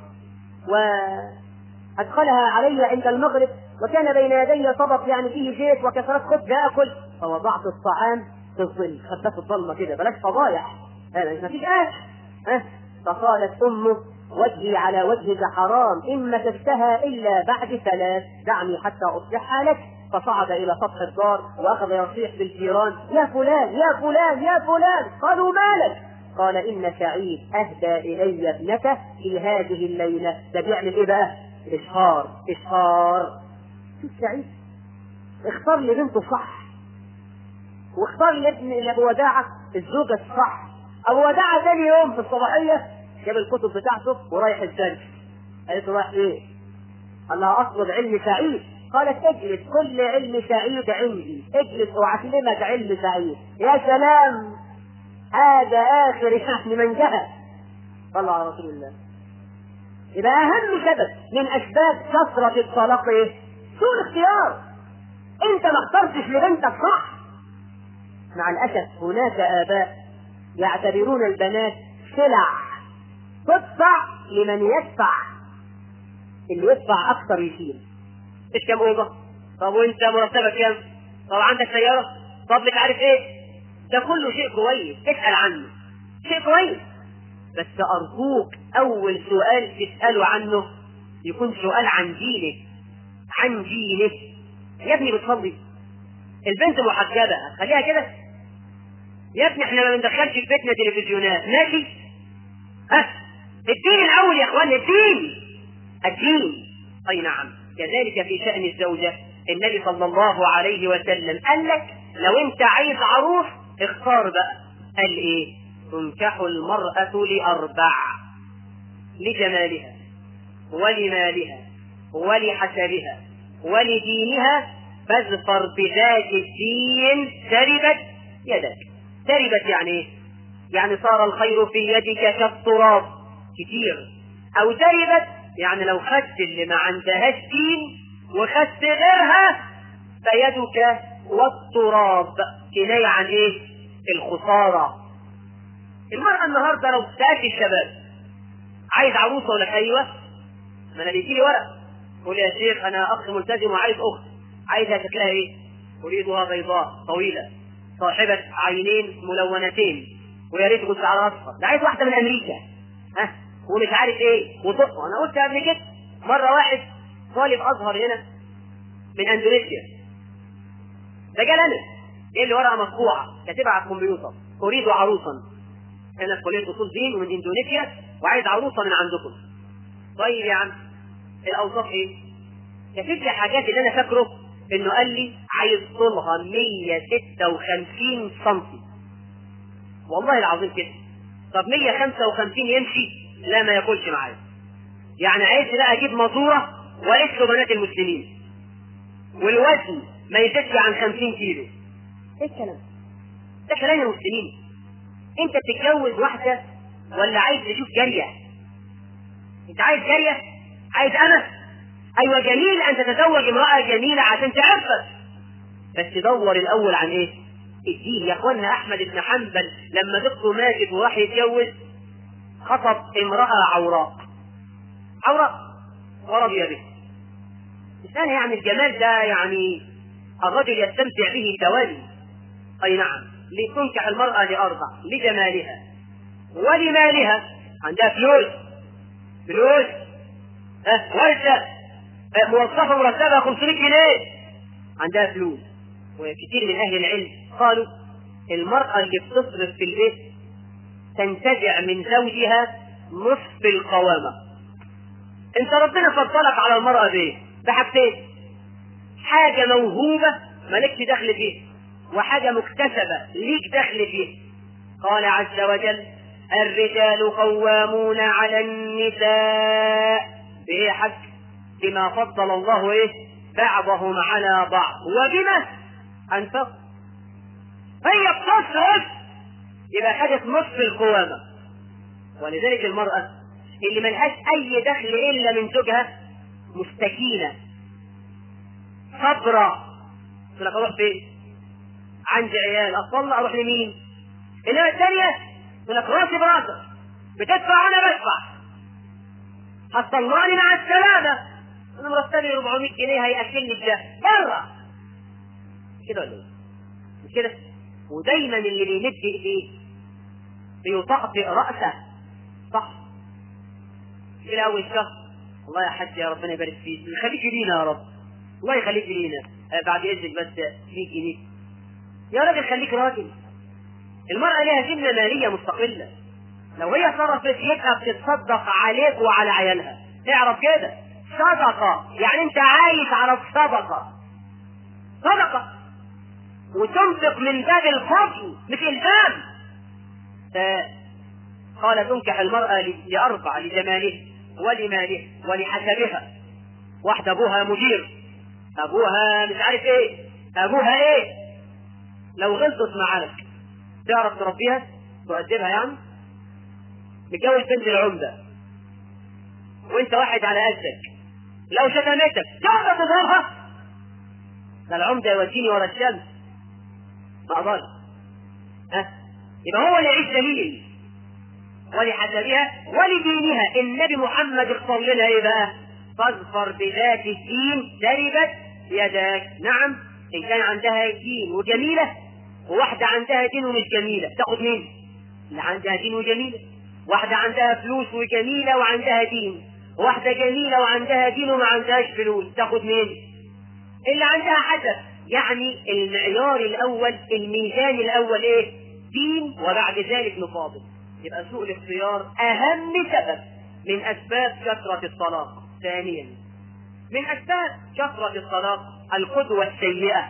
وأدخلها علي عند المغرب وكان بين يدي طبق يعني فيه زيت وكسرات خبز آكل فوضعت الطعام في الظل خبت الظلمة كده بلاش فضايح ما فيش آش ها فقالت أمه وجهي على وجهك حرام إن مسستها إلا بعد ثلاث دعني حتى أصلحها لك فصعد إلى سطح الدار وأخذ يصيح بالجيران يا فلان يا فلان يا فلان قالوا مالك قال إن سعيد أهدى إلي ابنته في هذه الليلة ده بيعمل إيه بقى؟ إشهار إشهار شوف سعيد اختار لي بنته صح واختار لي ابن أبو وداعة الزوجة الصح أبو وداعة ثاني يوم في الصباحية جاب الكتب بتاعته ورايح الدرس قالت له رايح إيه؟ قال لها أطلب علم سعيد قالت اجلس كل علم سعيد عندي اجلس أعلمك علم سعيد يا سلام هذا آخر يعني منجها صلى على رسول الله يبقى أهم سبب من أسباب كثرة الطلاق إيه؟ سوء الاختيار أنت ما اخترتش لبنتك صح مع الأسف هناك آباء يعتبرون البنات سلع تدفع لمن يدفع اللي يدفع أكثر يشيل ايش كام أوضة؟ طب وأنت مرتبك كام؟ طب عندك سيارة؟ طب مش عارف إيه؟ ده كله شيء كويس اسأل عنه شيء كويس بس أرجوك أول سؤال تسأله عنه يكون سؤال عن دينك عن دينك يا ابني بتصلي البنت محجبة خليها كده يا ابني احنا ما بندخلش في بيتنا تلفزيونات ماشي ها الدين الأول يا اخوان الدين الدين أي نعم كذلك في شأن الزوجة النبي صلى الله عليه وسلم قال لك لو انت عايز عروس اختار بقى قال ايه تنكح المرأة لأربع لجمالها ولمالها ولحسبها ولدينها فاظفر بذات الدين تربت يدك تربت يعني ايه يعني صار الخير في يدك كالتراب كتير او تربت يعني لو خدت اللي ما عندهاش دين وخدت غيرها فيدك والتراب كناية عن ايه الخسارة المرأة النهاردة لو سألت الشباب عايز عروسة ولا ايوه ما انا بيجي لي ورق قول يا شيخ انا اخ ملتزم وعايز اخت عايزها شكلها ايه اريدها بيضاء طويلة صاحبة عينين ملونتين ويا ريت كنت على اصفر ده عايز واحدة من امريكا ها ومش عارف ايه وطق انا قلت قبل كده مرة واحد طالب ازهر هنا من اندونيسيا ده جال انا جاي لي ورقه مطبوعه كاتبها على الكمبيوتر اريد عروسا انا في كليه اصول دين ومن اندونيسيا وعايز عروسه من عندكم طيب يا عم الاوصاف ايه؟ كاتب لي حاجات اللي انا فاكره انه قال لي عايز طولها 156 سم والله العظيم كده طب 155 يمشي لا ما ياكلش معايا يعني عايز بقى اجيب مزوره واقيس له بنات المسلمين والوزن ما يزيدش عن 50 كيلو ايه الكلام ده كلام المسلمين انت بتتجوز واحده ولا عايز تشوف جاريه انت عايز جاريه عايز انا ايوه جميل ان تتزوج امراه جميله عشان تعرفك بس دور الاول عن ايه الدين يا اخوانا احمد بن حنبل لما دكتور ماجد وراح يتجوز خطب امراه عوراء عوراء ورضي به الثاني يعني الجمال ده يعني الرجل يستمتع به توالي اي نعم لتنكح المرأة لأربع لجمالها ولمالها عندها فلوس فلوس ها ورشه ها، موظفه مرتبه 500 جنيه عندها فلوس وكثير من اهل العلم قالوا المراه اللي بتصرف في البيت تنتزع من زوجها نصف القوامه انت ربنا فضلك على المراه بايه بحاجتين حاجه موهوبه مالكش دخل فيها وحاجه مكتسبه ليك دخل فيها قال عز وجل الرجال قوامون على النساء بايه يا حاج بما فضل الله ايه بعضهم على بعض وبما انفقوا هي بتصرف يبقى خدت نصف القوامة ولذلك المرأة اللي ملهاش أي دخل إلا من زوجها مستكينة صبرة تقول لك أروح فين؟ عندي عيال أطلع أروح لمين؟ إنما الثانية تقول لك راسي براسك بتدفع أنا بدفع هتطلعني مع السلامة أنا مرتبي 400 جنيه هيأكلني بده بره كده ولا إيه؟ مش كده؟ ودايما اللي بيمد ايديه بيطأطئ رأسه صح إلى أول شهر الله يا حاج يا ربنا يبارك فيك يخليك لينا يا رب الله يخليك لينا آه بعد إذنك بس 100 جنيه يا راجل خليك راجل المرأة لها ذمة مالية مستقلة لو هي صرفت يبقى بتتصدق عليك وعلى عيالها اعرف كده صدقة يعني انت عايش على الصدقة صدقة وتنفق من باب الفضل مش الزام قال تنكح المرأة لأربع لجماله ولماله ولحسبها واحدة أبوها مدير أبوها مش عارف إيه أبوها إيه لو غلطت معاك تعرف تربيها تؤدبها يعني متجوز بنت العمدة وانت واحد على قدك لو شتمتك تعرف تضربها ده العمدة يوديني ورا الشمس ما أضل ها يبقى هو اللي يعيش دليل ولحسبها ولدينها النبي محمد اختار لنا ايه بقى فاظفر بذات الدين تربت يداك نعم ان كان عندها دين وجميلة وواحدة عندها دين ومش جميلة تاخد مين اللي عندها دين وجميلة واحدة عندها فلوس وجميلة وعندها دين واحدة جميلة وعندها دين وما عندهاش فلوس تاخد مين اللي عندها حسب يعني المعيار الاول الميزان الاول ايه دين وبعد ذلك نفاضل يبقى سوء الاختيار اهم سبب من اسباب كثرة الطلاق ثانيا من اسباب كثرة الطلاق القدوة السيئة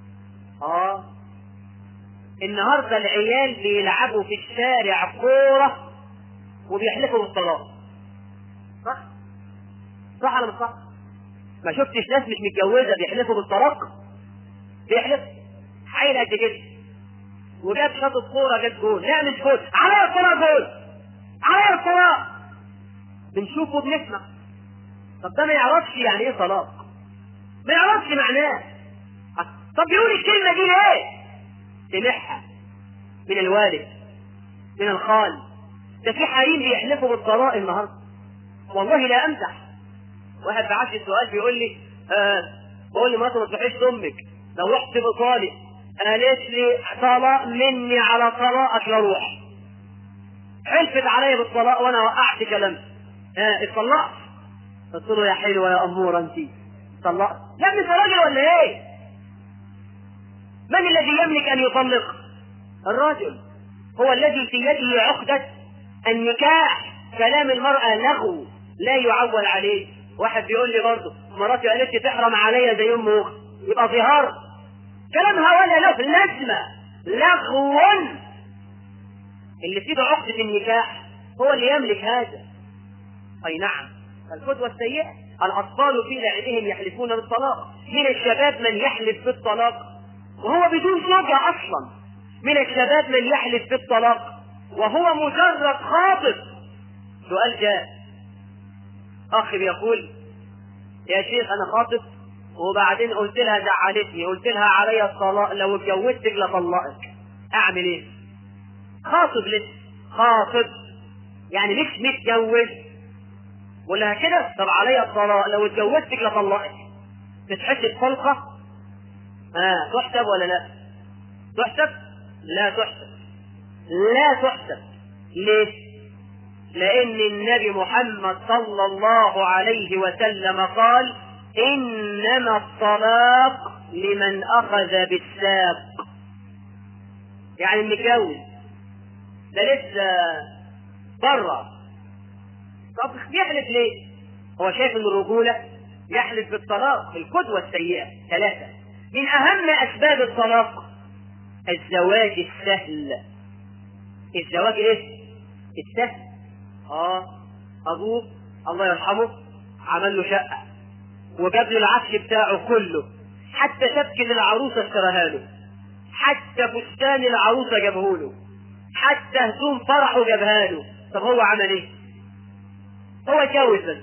اه النهارده العيال بيلعبوا في الشارع كورة وبيحلفوا بالطلاق صح صح ولا مش صح ما شفتش ناس مش متجوزة بيحلفوا بالطلاق بيحلف حيل قد كده وجاب شاط الكوره جت جول لا مش جول على الكوره جول على الكوره بنشوفه بنسمع طب ده ما يعرفش يعني ايه طلاق ما يعرفش معناه طب يقول الكلمه دي ليه سمعها من الوالد من الخال ده في حريم بيحلفوا بالطلاق النهارده والله لا امزح واحد بعت لي سؤال بيقول لي آه بقول لي مراتي ما تروحيش لامك لو رحت بطالب قالت لي طلاق مني على طلاقك لا روح حلفت عليا بالطلاق وانا وقعت كلامها ها اتطلقت قلت له يا حلوه يا اموره انت طلقت يا ابني انت راجل ولا ايه من الذي يملك ان يطلق الرجل هو الذي في يده عقدة النكاح كلام المرأة لغو لا يعول عليه واحد بيقول لي برضه مراتي قالت لي تحرم عليا زي ام اختي يبقى ظهار كلامها ولا له لازمة لغو اللي في ايده عقدة النكاح هو اللي يملك هذا اي نعم القدوة السيئة الاطفال في لعبهم يحلفون بالطلاق من الشباب من يحلف بالطلاق وهو بدون زوجة اصلا من الشباب من يحلف بالطلاق وهو مجرد خاطب سؤال جاء اخ بيقول يا شيخ انا خاطب وبعدين قلت لها زعلتني قلت لها عليا الطلاق لو اتجوزتك لطلقك اعمل ايه خاطب لسه خاطب يعني مش متجوز ولا كده طب عليا الطلاق لو اتجوزتك لطلقك تتحسب طلقه اه تحسب ولا لا تحسب لا تحسب لا تحسب ليه لأن النبي محمد صلى الله عليه وسلم قال إنما الطلاق لمن أخذ بالساق يعني المتجوز ده لسه بره طب يحلف ليه؟ هو شايف ان الرجولة يحلف بالطلاق القدوة السيئة ثلاثة من أهم أسباب الطلاق الزواج السهل الزواج ايه؟ السهل اه ابوه الله يرحمه عمل له شقة وجاب له العفش بتاعه كله حتى شبكة العروسة اشتراها له حتى فستان العروسة جابه له حتى هدوم فرحه جابها له طب هو عمل ايه؟ هو اتجوز بس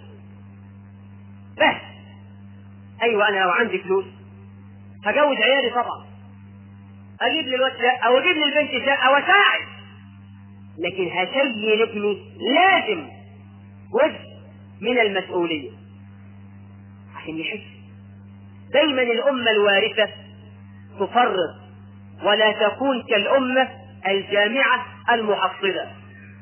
بس ايوه انا لو عندي فلوس هجوز عيالي طبعا اجيب للواد شقه واجيب للبنت شقه واساعد لكن هشيل ابني لازم جزء من المسؤوليه عشان يحس دايما الامه الوارثه تفرط ولا تكون كالامه الجامعه المحصله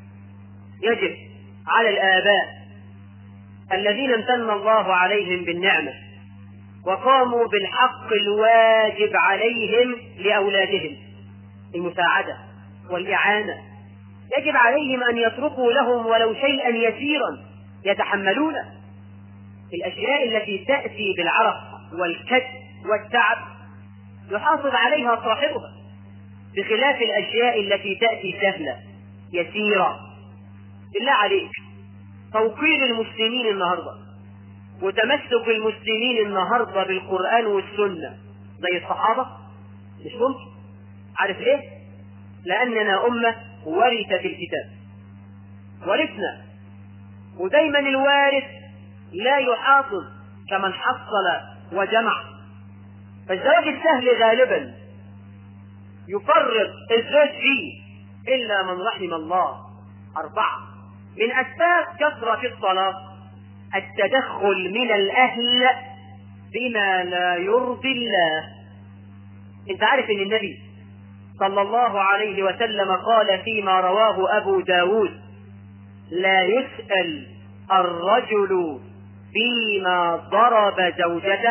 يجب على الاباء الذين امتن الله عليهم بالنعمه وقاموا بالحق الواجب عليهم لأولادهم المساعدة والإعانة يجب عليهم أن يتركوا لهم ولو شيئا يسيرا يتحملونه الأشياء التي تأتي بالعرق والكد والتعب يحافظ عليها صاحبها بخلاف الأشياء التي تأتي سهلة يسيرة بالله عليك توقير المسلمين النهارده وتمسك المسلمين النهارده بالقران والسنه زي الصحابه مش ممكن عارف ليه؟ لاننا امه ورثت الكتاب ورثنا ودايما الوارث لا يحافظ كمن حصل وجمع فالزواج السهل غالبا يفرط الزوج فيه الا من رحم الله اربعه من اسباب كثره الطلاق التدخل من الأهل بما لا يرضي الله انت عارف ان النبي صلى الله عليه وسلم قال فيما رواه أبو داود لا يسأل الرجل فيما ضرب زوجته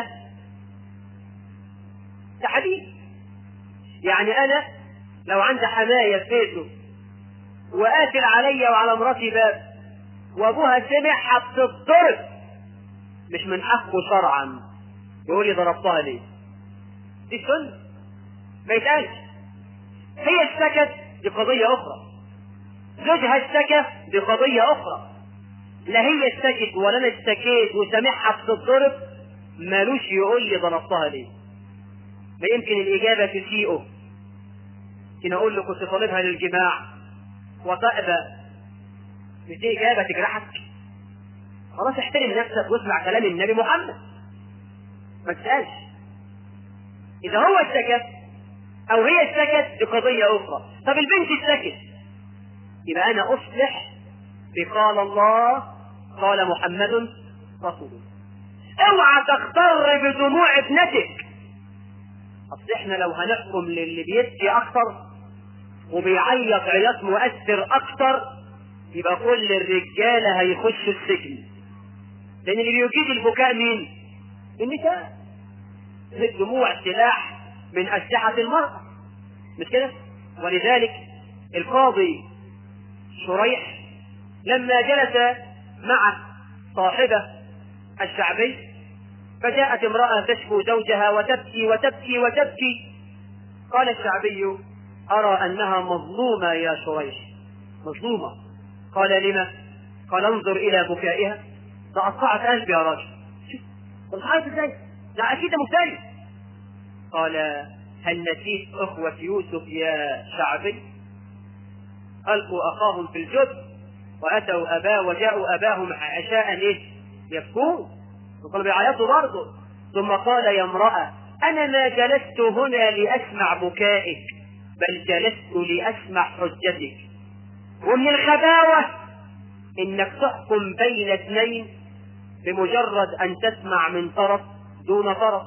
ده حديث يعني أنا لو عندي حماية في بيته وقاتل عليا وعلى مراتي باب وابوها سمع هتتضرب مش من حقه شرعا يقول لي ضربتها ليه دي سنة ما يتقالش هي اشتكت دي قضية أخرى زوجها اشتكى دي قضية أخرى لا هي اشتكت ولا أنا اشتكيت وسامعها بتتضرب مالوش يقول لي ضربتها ليه ما يمكن الإجابة تسيئه يمكن أقول له كنت طالبها للجماع وتأبى مش دي إجابة تجرحك خلاص احترم نفسك واسمع كلام النبي محمد ما تسألش إذا هو اشتكى أو هي اشتكت دي قضية أخرى طب البنت اشتكت يبقى أنا أصلح بقال الله قال محمد رسول الله اوعى تغتر بدموع ابنتك اصل احنا لو هنحكم للي بيبكي اكتر وبيعيط عياط مؤثر اكتر يبقى كل الرجاله هيخشوا السجن لان اللي بيجيد البكاء مين النساء الدموع سلاح من اسلحه المراه مش كده ولذلك القاضي شريح لما جلس مع صاحبه الشعبي فجاءت امرأة تشكو زوجها وتبكي وتبكي وتبكي قال الشعبي أرى أنها مظلومة يا شريح مظلومة قال لما قال انظر إلى بكائها لأقطعت قلبي يا راجل طب عارف ازاي؟ لا أكيد مفتري قال هل نسيت أخوة يوسف يا شعبي ألقوا أخاهم في الجب وأتوا أباه وجاءوا أباهم عشاء إيه؟ يبكون وقالوا بيعيطوا برضه ثم قال يا امرأة أنا ما جلست هنا لأسمع بكائك بل جلست لأسمع حجتك ومن الخباوة إنك تحكم بين اثنين بمجرد أن تسمع من طرف دون طرف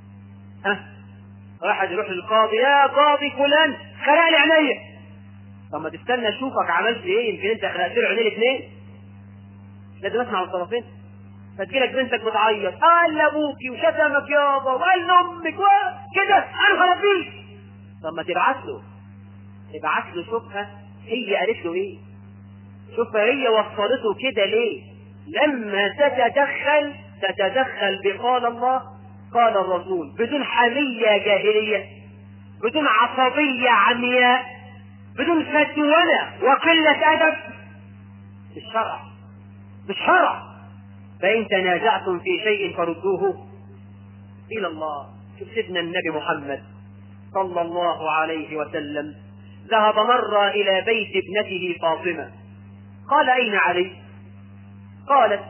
ها واحد يروح للقاضي يا قاضي فلان خلق لي عينيا طب ما تستنى اشوفك عملت ايه يمكن انت خلقت له عينين اثنين لازم اسمع الطرفين فتجيلك بنتك بتعيط قال لابوكي وشتمك يابا وقال لامك وكده انا خرب بيك طب ما تبعت له ابعت له شوفها هي قالت له ايه شوفها هي وصلته كده ليه لما تتدخل تتدخل بقال الله قال الرسول بدون حمية جاهلية بدون عصبية عمياء بدون فتونة وقلة أدب بالشرع بالشرع فإن تنازعتم في شيء فردوه إلى الله شوف سيدنا النبي محمد صلى الله عليه وسلم ذهب مرة إلى بيت ابنته فاطمة قال أين علي قالت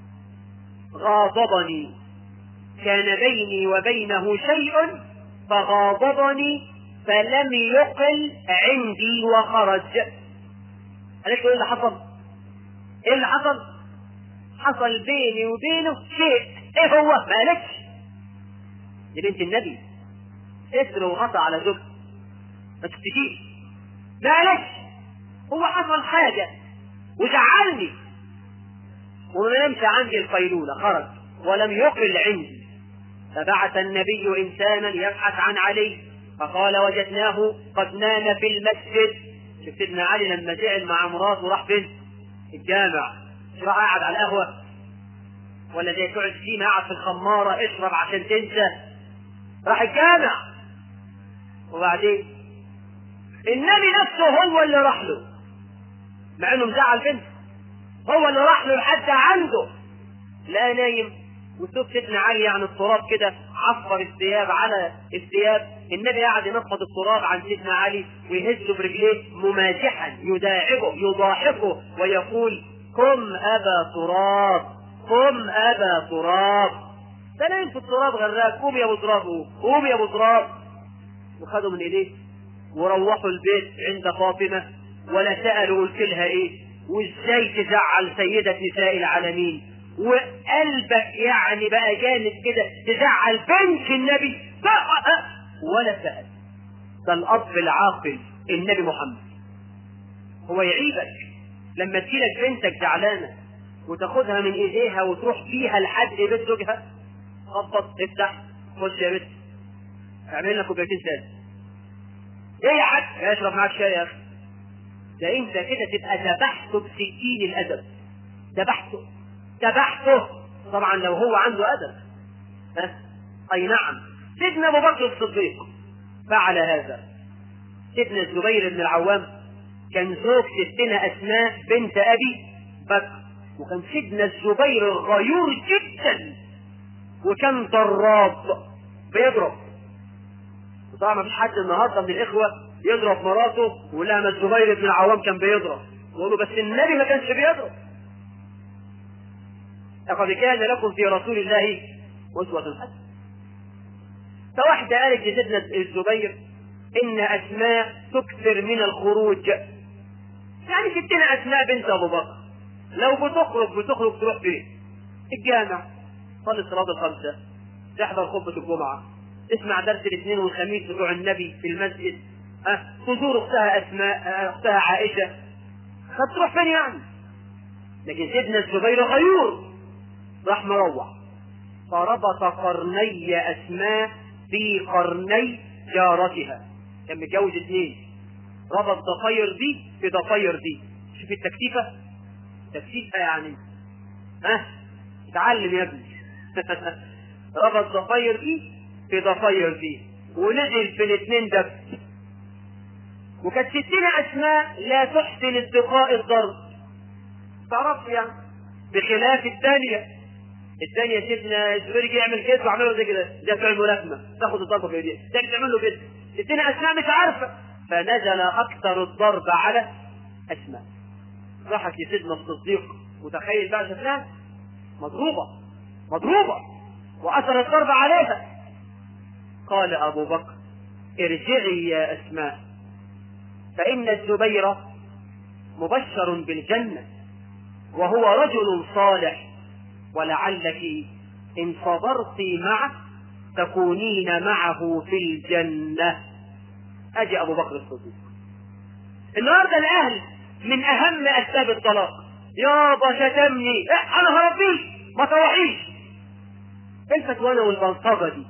غاضبني كان بيني وبينه شيء فغاضبني فلم يقل عندي وخرج قالت له ايه اللي حصل ايه اللي حصل حصل بيني وبينه شيء ايه هو ما قالتش دي بنت النبي اسر وغطى على زوجته ما تشتكيش ما قالتش هو حصل حاجة وزعلني وما نمشي عندي القيلولة خرج ولم يقل عندي فبعث النبي إنسانا يبحث عن علي فقال وجدناه قد نام في المسجد شوف سيدنا علي لما زعل مع مراته راح فين؟ الجامع مش راح قاعد على القهوة ولا زي تقعد فيه قاعد في الخمارة اشرب عشان تنسى راح الجامع وبعدين النبي نفسه هو اللي راح له مع انه مزعل بنته هو اللي راح له لحد عنده لا نايم وشوف سيدنا علي يعني التراب كده عصفر الثياب على الثياب النبي قاعد ينفض التراب عن سيدنا علي ويهزه برجليه ممازحا يداعبه يضاحكه ويقول قم ابا تراب قم ابا تراب ده نايم في التراب غراك قوم يا ابو تراب قوم يا ابو تراب وخدوا من ايديه وروحوا البيت عند فاطمه ولا سالوا قلت لها ايه وازاي تزعل سيده نساء العالمين وقلبك يعني بقى جامد كده تزعل بنت النبي بقى ولا سأل ده الأب العاقل النبي محمد هو يعيبك لما تجيلك بنتك زعلانة وتاخدها من ايديها وتروح بيها لحد بيت زوجها خبط افتح خش يا بنت اعمل لك كوبايتين شاي ايه يا حاج اشرب معاك شاي يا اخي ده انت كده تبقى ذبحته بسكين الادب ذبحته ذبحته طبعا لو هو عنده ادب ها اي نعم سيدنا ابو بكر الصديق فعل هذا سيدنا الزبير بن العوام كان زوج ستنا اسماء بنت ابي بكر وكان سيدنا الزبير غيور جدا وكان ضراب بيضرب وطبعا ما فيش حد النهارده من الاخوه يضرب مراته ويقول لها ما الزبير بن العوام كان بيضرب يقول له بس النبي ما كانش بيضرب لقد كان لكم في رسول الله أسوة حسنة فواحدة قالت لسيدنا الزبير إن أسماء تكثر من الخروج يعني ستنا أسماء بنت أبو بكر لو بتخرج بتخرج تروح فين؟ الجامع تصلي الصلاة الخمسة تحضر خطبة الجمعة تسمع درس الاثنين والخميس بتوع النبي في المسجد أه تزور أختها أسماء أختها عائشة فتروح فين يعني؟ لكن سيدنا الزبير غيور راح مروح فربط قرني أسماء في قرني جارتها كان متجوز اثنين ربط ضفاير دي في ضفاير دي شوف التكتيفة تكتيفة يعني ها اتعلم يا ابني ربط ضفاير دي في ضفاير دي ونزل في الاثنين ده وكانت ستنا اسماء لا تحسن اتقاء الضرب تعرف يعني بخلاف الثانيه الثانية سيدنا الزبير يجي يعمل كده وعمله زي كده ده بتوع الملاكمة تاخد الضربة في ايديها ده تعمل له كده الثانية أسماء مش عارفة فنزل أكثر الضرب على أسماء راحت لسيدنا الصديق وتخيل بقى شفناها مضروبة مضروبة وأثر الضرب عليها قال أبو بكر ارجعي يا أسماء فإن الزبير مبشر بالجنة وهو رجل صالح ولعلك إن صبرت معه تكونين معه في الجنة أجي أبو بكر الصديق النهارده الاهل من اهم اسباب الطلاق يابا شتمني إيه انا هربيه ما تروحيش الفتوانه والبلطجه دي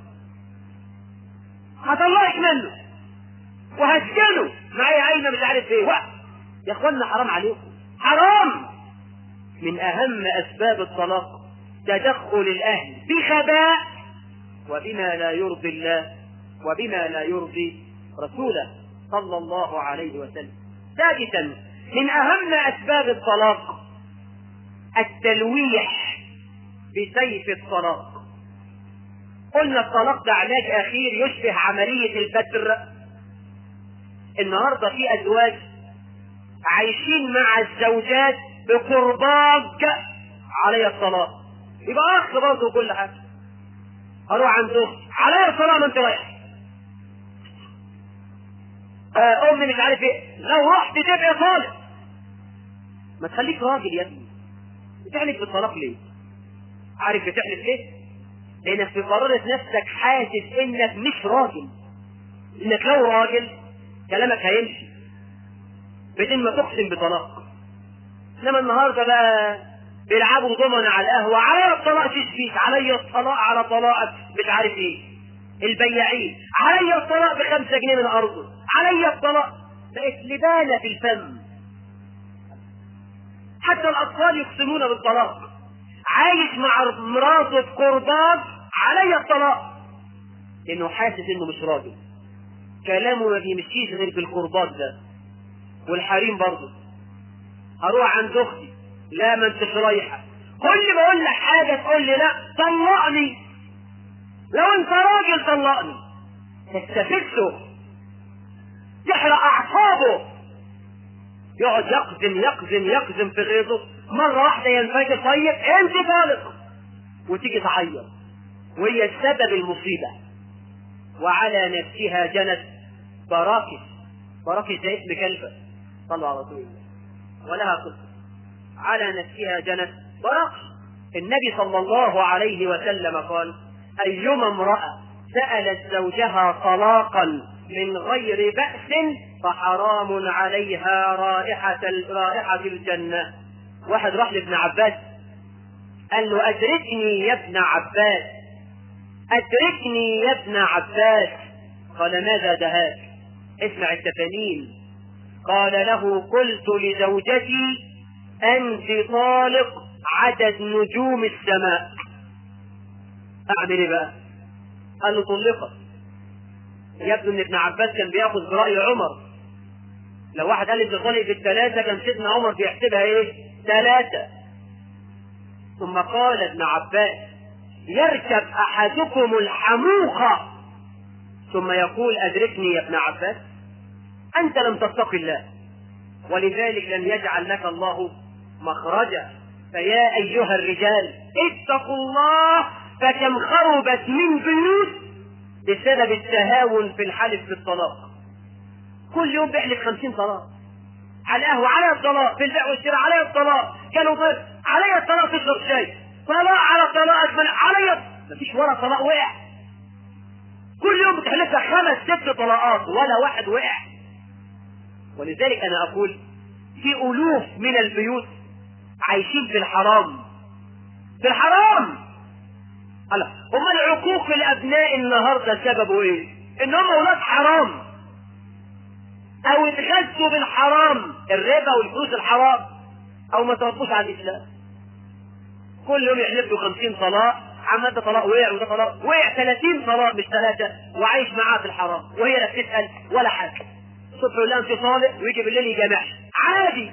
هطلعك منه وهسجنه معايا عينه مش عارف ايه وقت يا اخوانا حرام عليكم حرام من اهم اسباب الطلاق تدخل الاهل بخباء وبما لا يرضي الله وبما لا يرضي رسوله صلى الله عليه وسلم ثالثا من اهم اسباب الطلاق التلويح بسيف الطلاق قلنا الطلاق ده علاج اخير يشبه عمليه البتر النهارده في ازواج عايشين مع الزوجات بقرباج علي الطلاق يبقى اخ برضه كل حاجه اروح عند اختي علي الطلاق ما انت رايح آه امي مش عارف ايه لو رحت تبقى طالق ما تخليك راجل يا ابني بتحلف بالطلاق ليه عارف بتحلف ليه لانك في قرارة نفسك حاسس انك مش راجل انك لو راجل كلامك هيمشي بدون ما تقسم بطلاق انما النهارده بقى بيلعبوا ضمن على القهوه علي الطلاق تشفيك علي الطلاق على طلاقك مش عارف ايه البياعين علي الطلاق بخمسة جنيه من ارضه علي الطلاق بقت لبانه في الفم حتى الاطفال يقسمون بالطلاق عايش مع مراته في قربان علي الطلاق لانه حاسس انه مش راجل كلامه ما بيمشيش غير بالقربات ده والحريم برضه هروح عند اختي لا ما انتش رايحه كل ما اقول لك حاجه تقول لي لا طلقني لو انت راجل طلقني تستفزه تحرق اعصابه يقعد يقزم يقزم يقزم في غيظه مرة واحدة ينفجر طيب انت طالق وتيجي تعيط وهي السبب المصيبة وعلى نفسها جنت براكس براكس ده اسم كلبة صلوا على رسول الله ولها قصة على نفسها جنت براكس النبي صلى الله عليه وسلم قال أيما امرأة سألت زوجها طلاقا من غير بأس فحرام عليها رائحة رائحة الجنة واحد راح لابن عباس قال له أدركني يا ابن عباس أدركني يا ابن عباس قال ماذا دهاك اسمع التفانين قال له قلت لزوجتي أنت طالق عدد نجوم السماء أعمل إيه بقى؟ قال له طلقت يبدو ان ابن عباس كان بياخذ برأي عمر لو واحد قال ابن طالب بالثلاثة كان سيدنا عمر بيحسبها ايه؟ ثلاثة ثم قال ابن عباس يركب احدكم الحموقة ثم يقول ادركني يا ابن عباس انت لم تتق الله ولذلك لم يجعل لك الله مخرجا فيا ايها الرجال اتقوا الله فكم خربت من بيوت بسبب التهاون في الحلف بالطلاق كل يوم بيحلف خمسين طلاق على القهوة علي الطلاق في البيع والشراء علي الطلاق كانوا ضيف علي الطلاق تشرب شاي طلاق على طلاق أجمل علي مفيش ولا طلاق وقع كل يوم بتحلف لك خمس ست طلاقات ولا واحد وقع ولذلك أنا أقول في ألوف من البيوت عايشين في الحرام في الحرام الله هم العقوق الابناء النهارده سببه ايه؟ ان هم اولاد حرام او اتغذوا بالحرام الربا والفلوس الحرام او ما تربوش على الاسلام كل يوم يحلف له 50 طلاق عمال ده طلاق وقع وده طلاق وقع 30 طلاق مش ثلاثه وعايش معاه في الحرام وهي لا بتسال ولا حاجه الصبح يقول لها انت طالق ويجي بالليل يجامعها عادي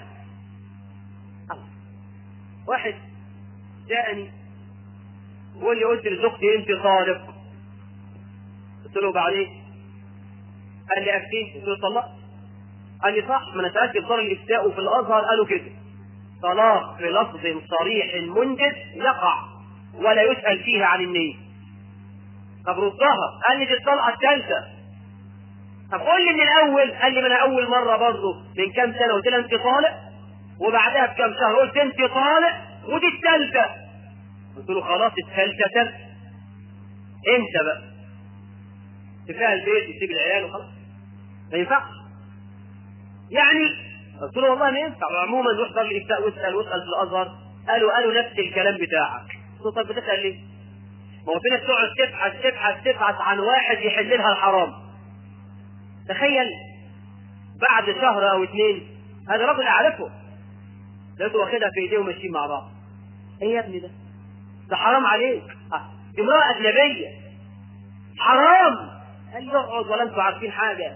واحد جاءني بيقول لي قلت لزوجتي انت طالق قلت له بعدين قال لي افتيه قلت له طلقت قال لي صح ما انا سالت دار الافتاء وفي الازهر قالوا كده طلاق بلفظ صريح منجز يقع ولا يسال فيه عن النيه طب ردها قال لي دي الطلقه الثالثه طب قول لي من الاول قال لي ما انا اول مره برضه من كام سنه قلت لها انت طالق وبعدها بكام شهر قلت انت طالق ودي الثالثه قلت له خلاص الثالثه ثالثه انت بقى كفايه البيت يسيب العيال وخلاص ما ينفعش يعني قلت له والله ما ينفع عموما روح دار الافتاء واسال واسال في الازهر قالوا قالوا نفس الكلام بتاعك قلت له طب بتسال ليه؟ ما هو في ناس تقعد تبحث تبحث تبحث عن واحد يحل لها الحرام تخيل بعد شهر او اثنين هذا رجل اعرفه لقيته واخدها في ايديه وماشيين مع بعض ايه يا ابني ده؟ ده حرام عليك آه. امرأة أجنبية حرام قال لي اقعد ولا انتوا عارفين حاجة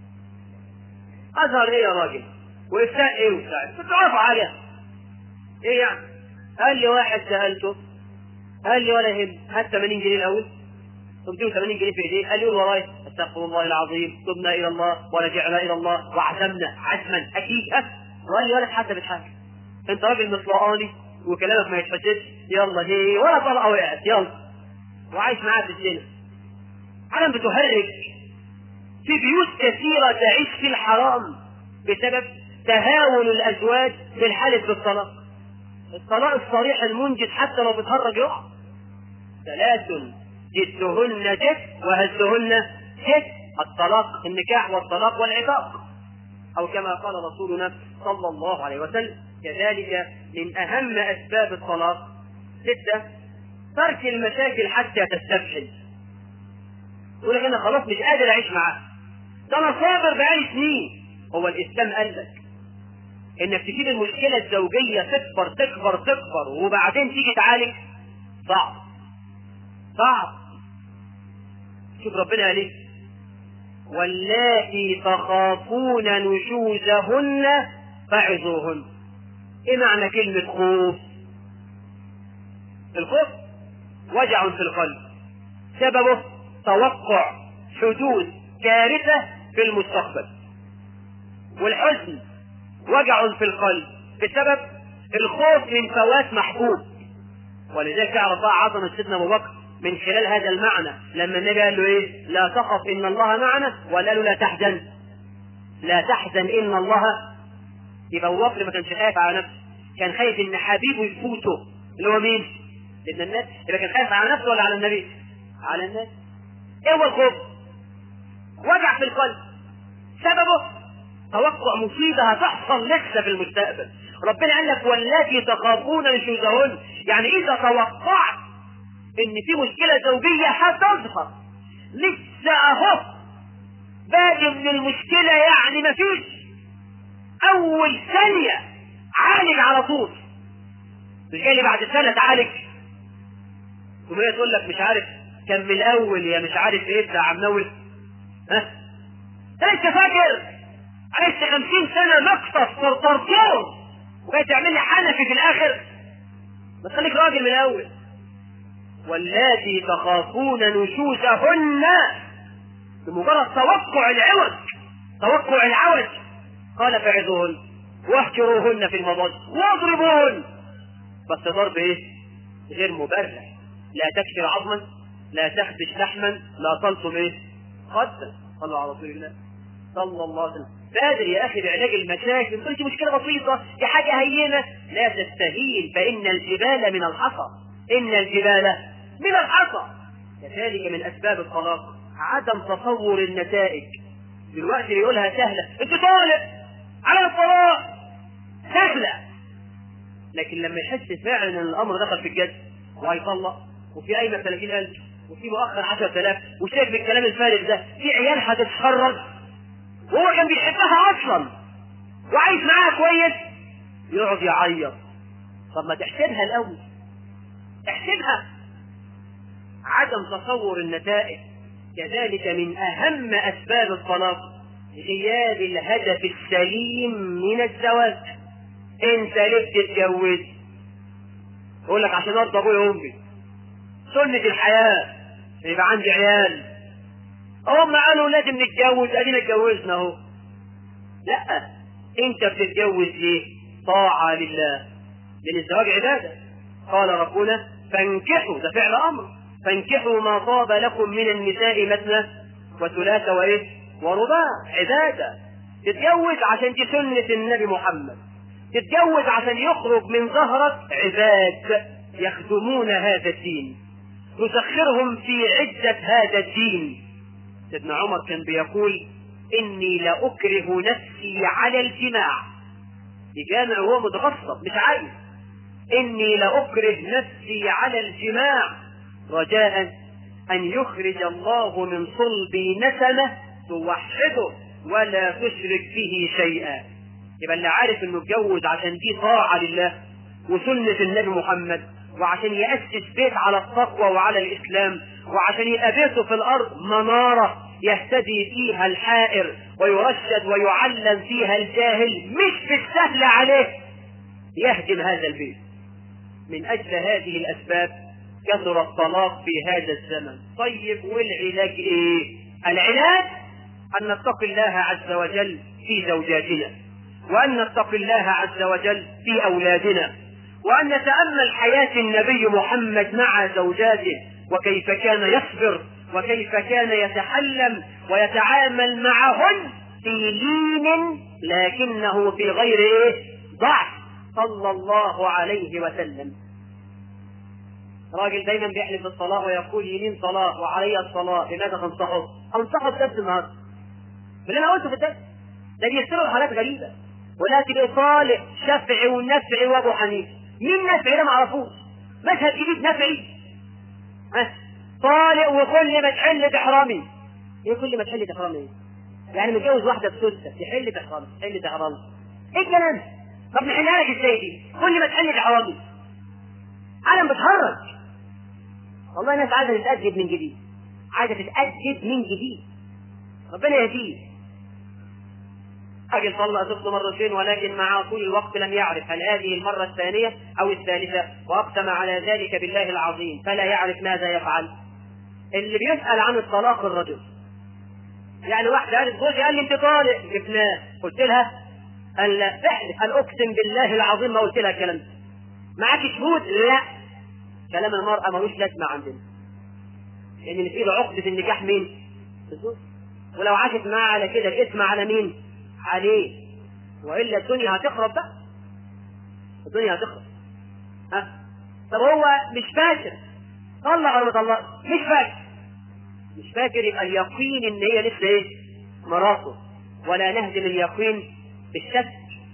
أزهر إيه يا راجل؟ وإفتاء إيه وبتاع؟ كنت عارف حاجة إيه يعني؟ قال لي واحد سألته قال لي ولا يهم هات 80 جنيه الأول قلت له 80 جنيه في إيديه قال لي قول وراي استغفر الله العظيم تبنا إلى الله ورجعنا إلى الله وعزمنا عزما أكيد أه وقال لي ولا تحسب حاجة أنت راجل مصلقاني وكلامك ما يتحسبش يلا هي ولا طلقة وقعت يلا وعايش معاه في السنة عالم بتهرج في بيوت كثيرة تعيش في الحرام بسبب تهاون الأزواج في الحالف بالطلاق الطلاق الصريح المنجز حتى لو بتهرج يقع ثلاث جدهن جد وهزهن جد الطلاق النكاح والطلاق والعتاق أو كما قال رسولنا صلى الله عليه وسلم كذلك من أهم أسباب الطلاق ستة ترك المشاكل حتى تستفحل يقول لك أنا خلاص مش قادر أعيش معاه ده أنا صابر بقالي سنين هو الإسلام قال لك إنك تجيب المشكلة الزوجية تكبر تكبر تكبر وبعدين تيجي تعالج صعب صعب شوف ربنا قال ايه واللاتي تخافون نشوزهن فعظوهن ايه معنى كلمة خوف الخوف وجع في القلب سببه توقع حدوث كارثة في المستقبل والحزن وجع في القلب بسبب الخوف من فوات محبوب ولذلك تعرف بقى عظمة سيدنا ابو بكر من خلال هذا المعنى لما النبي قال له ايه لا تخف ان الله معنا ولا له لا تحزن لا تحزن ان الله يبقى ابو بكر ما كانش خايف على نفسه كان خايف ان حبيبه يفوته اللي هو مين؟ سيدنا الناس يبقى كان خايف على نفسه ولا على النبي؟ على الناس ايه هو الخوف؟ وجع في القلب سببه توقع مصيبة هتحصل لسه في المستقبل ربنا قال لك والتي تخافون نشوزهن يعني إذا توقعت إن في مشكلة زوجية هتظهر لسه أهو باقي من المشكلة يعني مفيش أول ثانية عالج على طول مش جاي لي بعد سنة تعالج وهي تقول لك مش عارف كان من الأول يا مش عارف إيه بتاع عم نول ها أنت لسه فاكر عشت خمسين سنة مقصف طرطور وجاي تعمل لي حنفي في الآخر ما تخليك راجل من الأول واللاتي تخافون نشوزهن بمجرد توقع العوج توقع العوج قال فعظوهن واهجروهن في المضاجع واضربوهن بس ضرب ايه غير مبرح لا تكسر عظما لا تخدش لحما لا تلطم ايه خدا صلوا على رسول الله صلى الله عليه وسلم بادر يا اخي بعلاج المشاكل قلت مشكله بسيطه دي حاجه هينه لا تستهين فان الجبال من الحصى ان الجبال من الحصى كذلك من اسباب الطلاق عدم تصور النتائج دلوقتي يقولها سهله انت طالب على الطلاق سهله لكن لما يحس فعلا ان الامر دخل في الجد وهيطلق وفي قايمه 30000 وفي مؤخر 10000 وشايف بالكلام الفارغ ده في عيال هتتخرج وهو كان بيحبها اصلا وعايش معاها كويس يقعد يعيط طب ما تحسبها الاول احسبها عدم تصور النتائج كذلك من اهم اسباب الطلاق غياب الهدف السليم من الزواج انت ليه بتتجوز يقول لك عشان ارضى ابويا وامي سنة الحياة يبقى عندي عيال هم قالوا لازم نتجوز ادينا اتجوزنا اهو لا انت بتتجوز ليه طاعة لله لان الزواج عبادة قال ربنا فانكحوا ده فعل امر فانكحوا ما طاب لكم من النساء مثنى وثلاث وايه ورباع عبادة تتجوز عشان دي سنة النبي محمد تتجوز عشان يخرج من ظهرك عباد يخدمون هذا الدين تسخرهم في عزة هذا الدين سيدنا عمر كان بيقول إني لأكره نفسي على الجماع يجامع وهو متغصب مش عايز إني لأكره نفسي على الجماع رجاء أن يخرج الله من صلبي نسمة توحده ولا تشرك به شيئا يبقى اللي عارف انه اتجوز عشان دي طاعة لله وسنة النبي محمد وعشان يأسس بيت على التقوى وعلى الإسلام وعشان يبقى بيته في الأرض منارة يهتدي فيها الحائر ويرشد ويعلم فيها الجاهل مش بالسهل عليه يهدم هذا البيت من أجل هذه الأسباب كثر الطلاق في هذا الزمن طيب والعلاج إيه العلاج أن نتقي الله عز وجل في زوجاتنا وأن نتقي الله عز وجل في أولادنا وأن نتأمل حياة النبي محمد مع زوجاته وكيف كان يصبر وكيف كان يتحلم ويتعامل معهن في لين لكنه في غير ايه ضعف صلى الله عليه وسلم راجل دايما بيحلف بالصلاة ويقول يمين صلاة وعلي الصلاة لماذا تنصحه؟ أنصحه بدرس النهارده باللي أنا قلته في الدرس ده بيشتروا حالات غريبة ولكن طالع شافعي ونفعي وأبو حنيفة مين نفعي ده معرفوش مذهب جديد نفعي ها طالع وكل ما تحل بحرامي ايه كل ما تحل بحرامي يعني متجوز واحدة بسدسة تحل بحرامي تحل بحرامي ايه الكلام ده؟ طب نحلها لك ازاي دي؟ كل ما تحل بحرامي عالم بتهرج والله الناس عايزة تتأدب من جديد عايزة تتأدب من جديد ربنا يهديه راجل طلق زوجته مرتين ولكن مع طول الوقت لم يعرف هل هذه المرة الثانية أو الثالثة وأقسم على ذلك بالله العظيم فلا يعرف ماذا يفعل اللي بيسأل عن الطلاق الرجل يعني واحدة قالت زوجي قال لي انت طالق جبناه قلت لها قال لا احلف قال اقسم بالله العظيم ما قلت لها الكلام ده معاك شهود لا كلام المرأة ملوش لازمة عندنا لأن اللي في ايده عقدة النكاح مين؟ الزوج ولو عاشت معاه على كده الاسم على مين؟ عليه والا الدنيا هتخرب بقى الدنيا هتخرب ها طب هو مش فاكر طلق ولا ما طلقش مش فاكر مش فاكر يبقى اليقين ان هي لسه ايه مراته ولا نهدم اليقين بالشك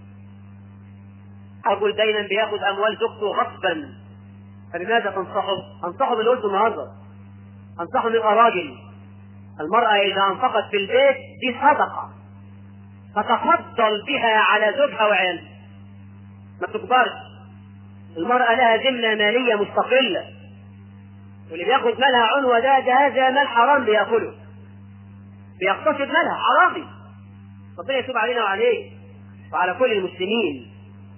رجل دايما بياخد اموال زوجته غصبا فلماذا تنصحه؟ انصحه باللي قلته النهارده انصحه انه يبقى راجل المرأة إذا أنفقت في البيت دي صدقة فتفضل بها على زوجها وعيالها ما تكبرش المرأة لها ذمة مالية مستقلة واللي بياخد مالها عنوة ده ده هذا مال حرام بياكله بيغتصب مالها حرامي ربنا يتوب علينا وعليه وعلى كل المسلمين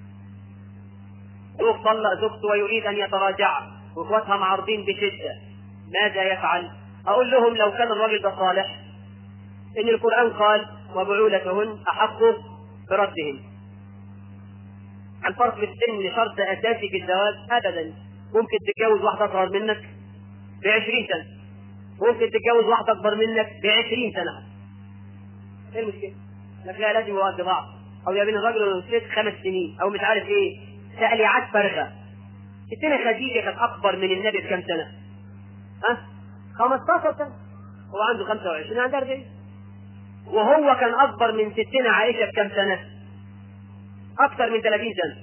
زوج طلق زوجته ويريد ان يتراجع واخواتها معارضين بشده ماذا يفعل؟ اقول لهم لو كان الراجل ده صالح ان القران قال وبعولتهن احق بردهن الفرق في السن شرط اساسي في الزواج ابدا ممكن تتجوز واحده اصغر منك ب 20 سنه ممكن تتجوز واحده اكبر منك ب 20 سنه ايه المشكله؟ لك لا لازم يوقف بعض او يا بين الراجل والست خمس سنين او مش عارف ايه تقليعات فارغه ستنا خديجه كانت اكبر من النبي بكام سنه؟ ها؟ 15 سنه هو عنده 25 عنده 40 وهو كان اكبر من ستنا عائشه بكام سنه؟ اكثر من 30 سنه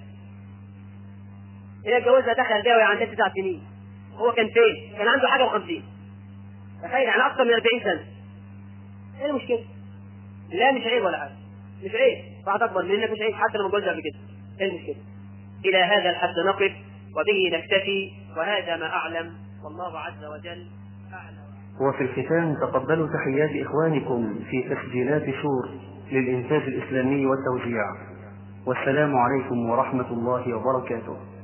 هي اتجوزها دخل بيها وهي عندها تسع سنين هو كان فين؟ كان عنده حاجه و50 تخيل يعني اكثر من 40 سنه ايه المشكله؟ لا مش عيب ولا حاجه مش عيب واحد اكبر منك مش عيب حتى لما اتجوزها قبل كده ايه المشكله؟ الى هذا الحد نقف وبه نكتفي وهذا ما اعلم والله عز وجل اعلم وفي الختام تقبلوا تحيات إخوانكم في تسجيلات شور للإنتاج الإسلامي والتوزيع والسلام عليكم ورحمة الله وبركاته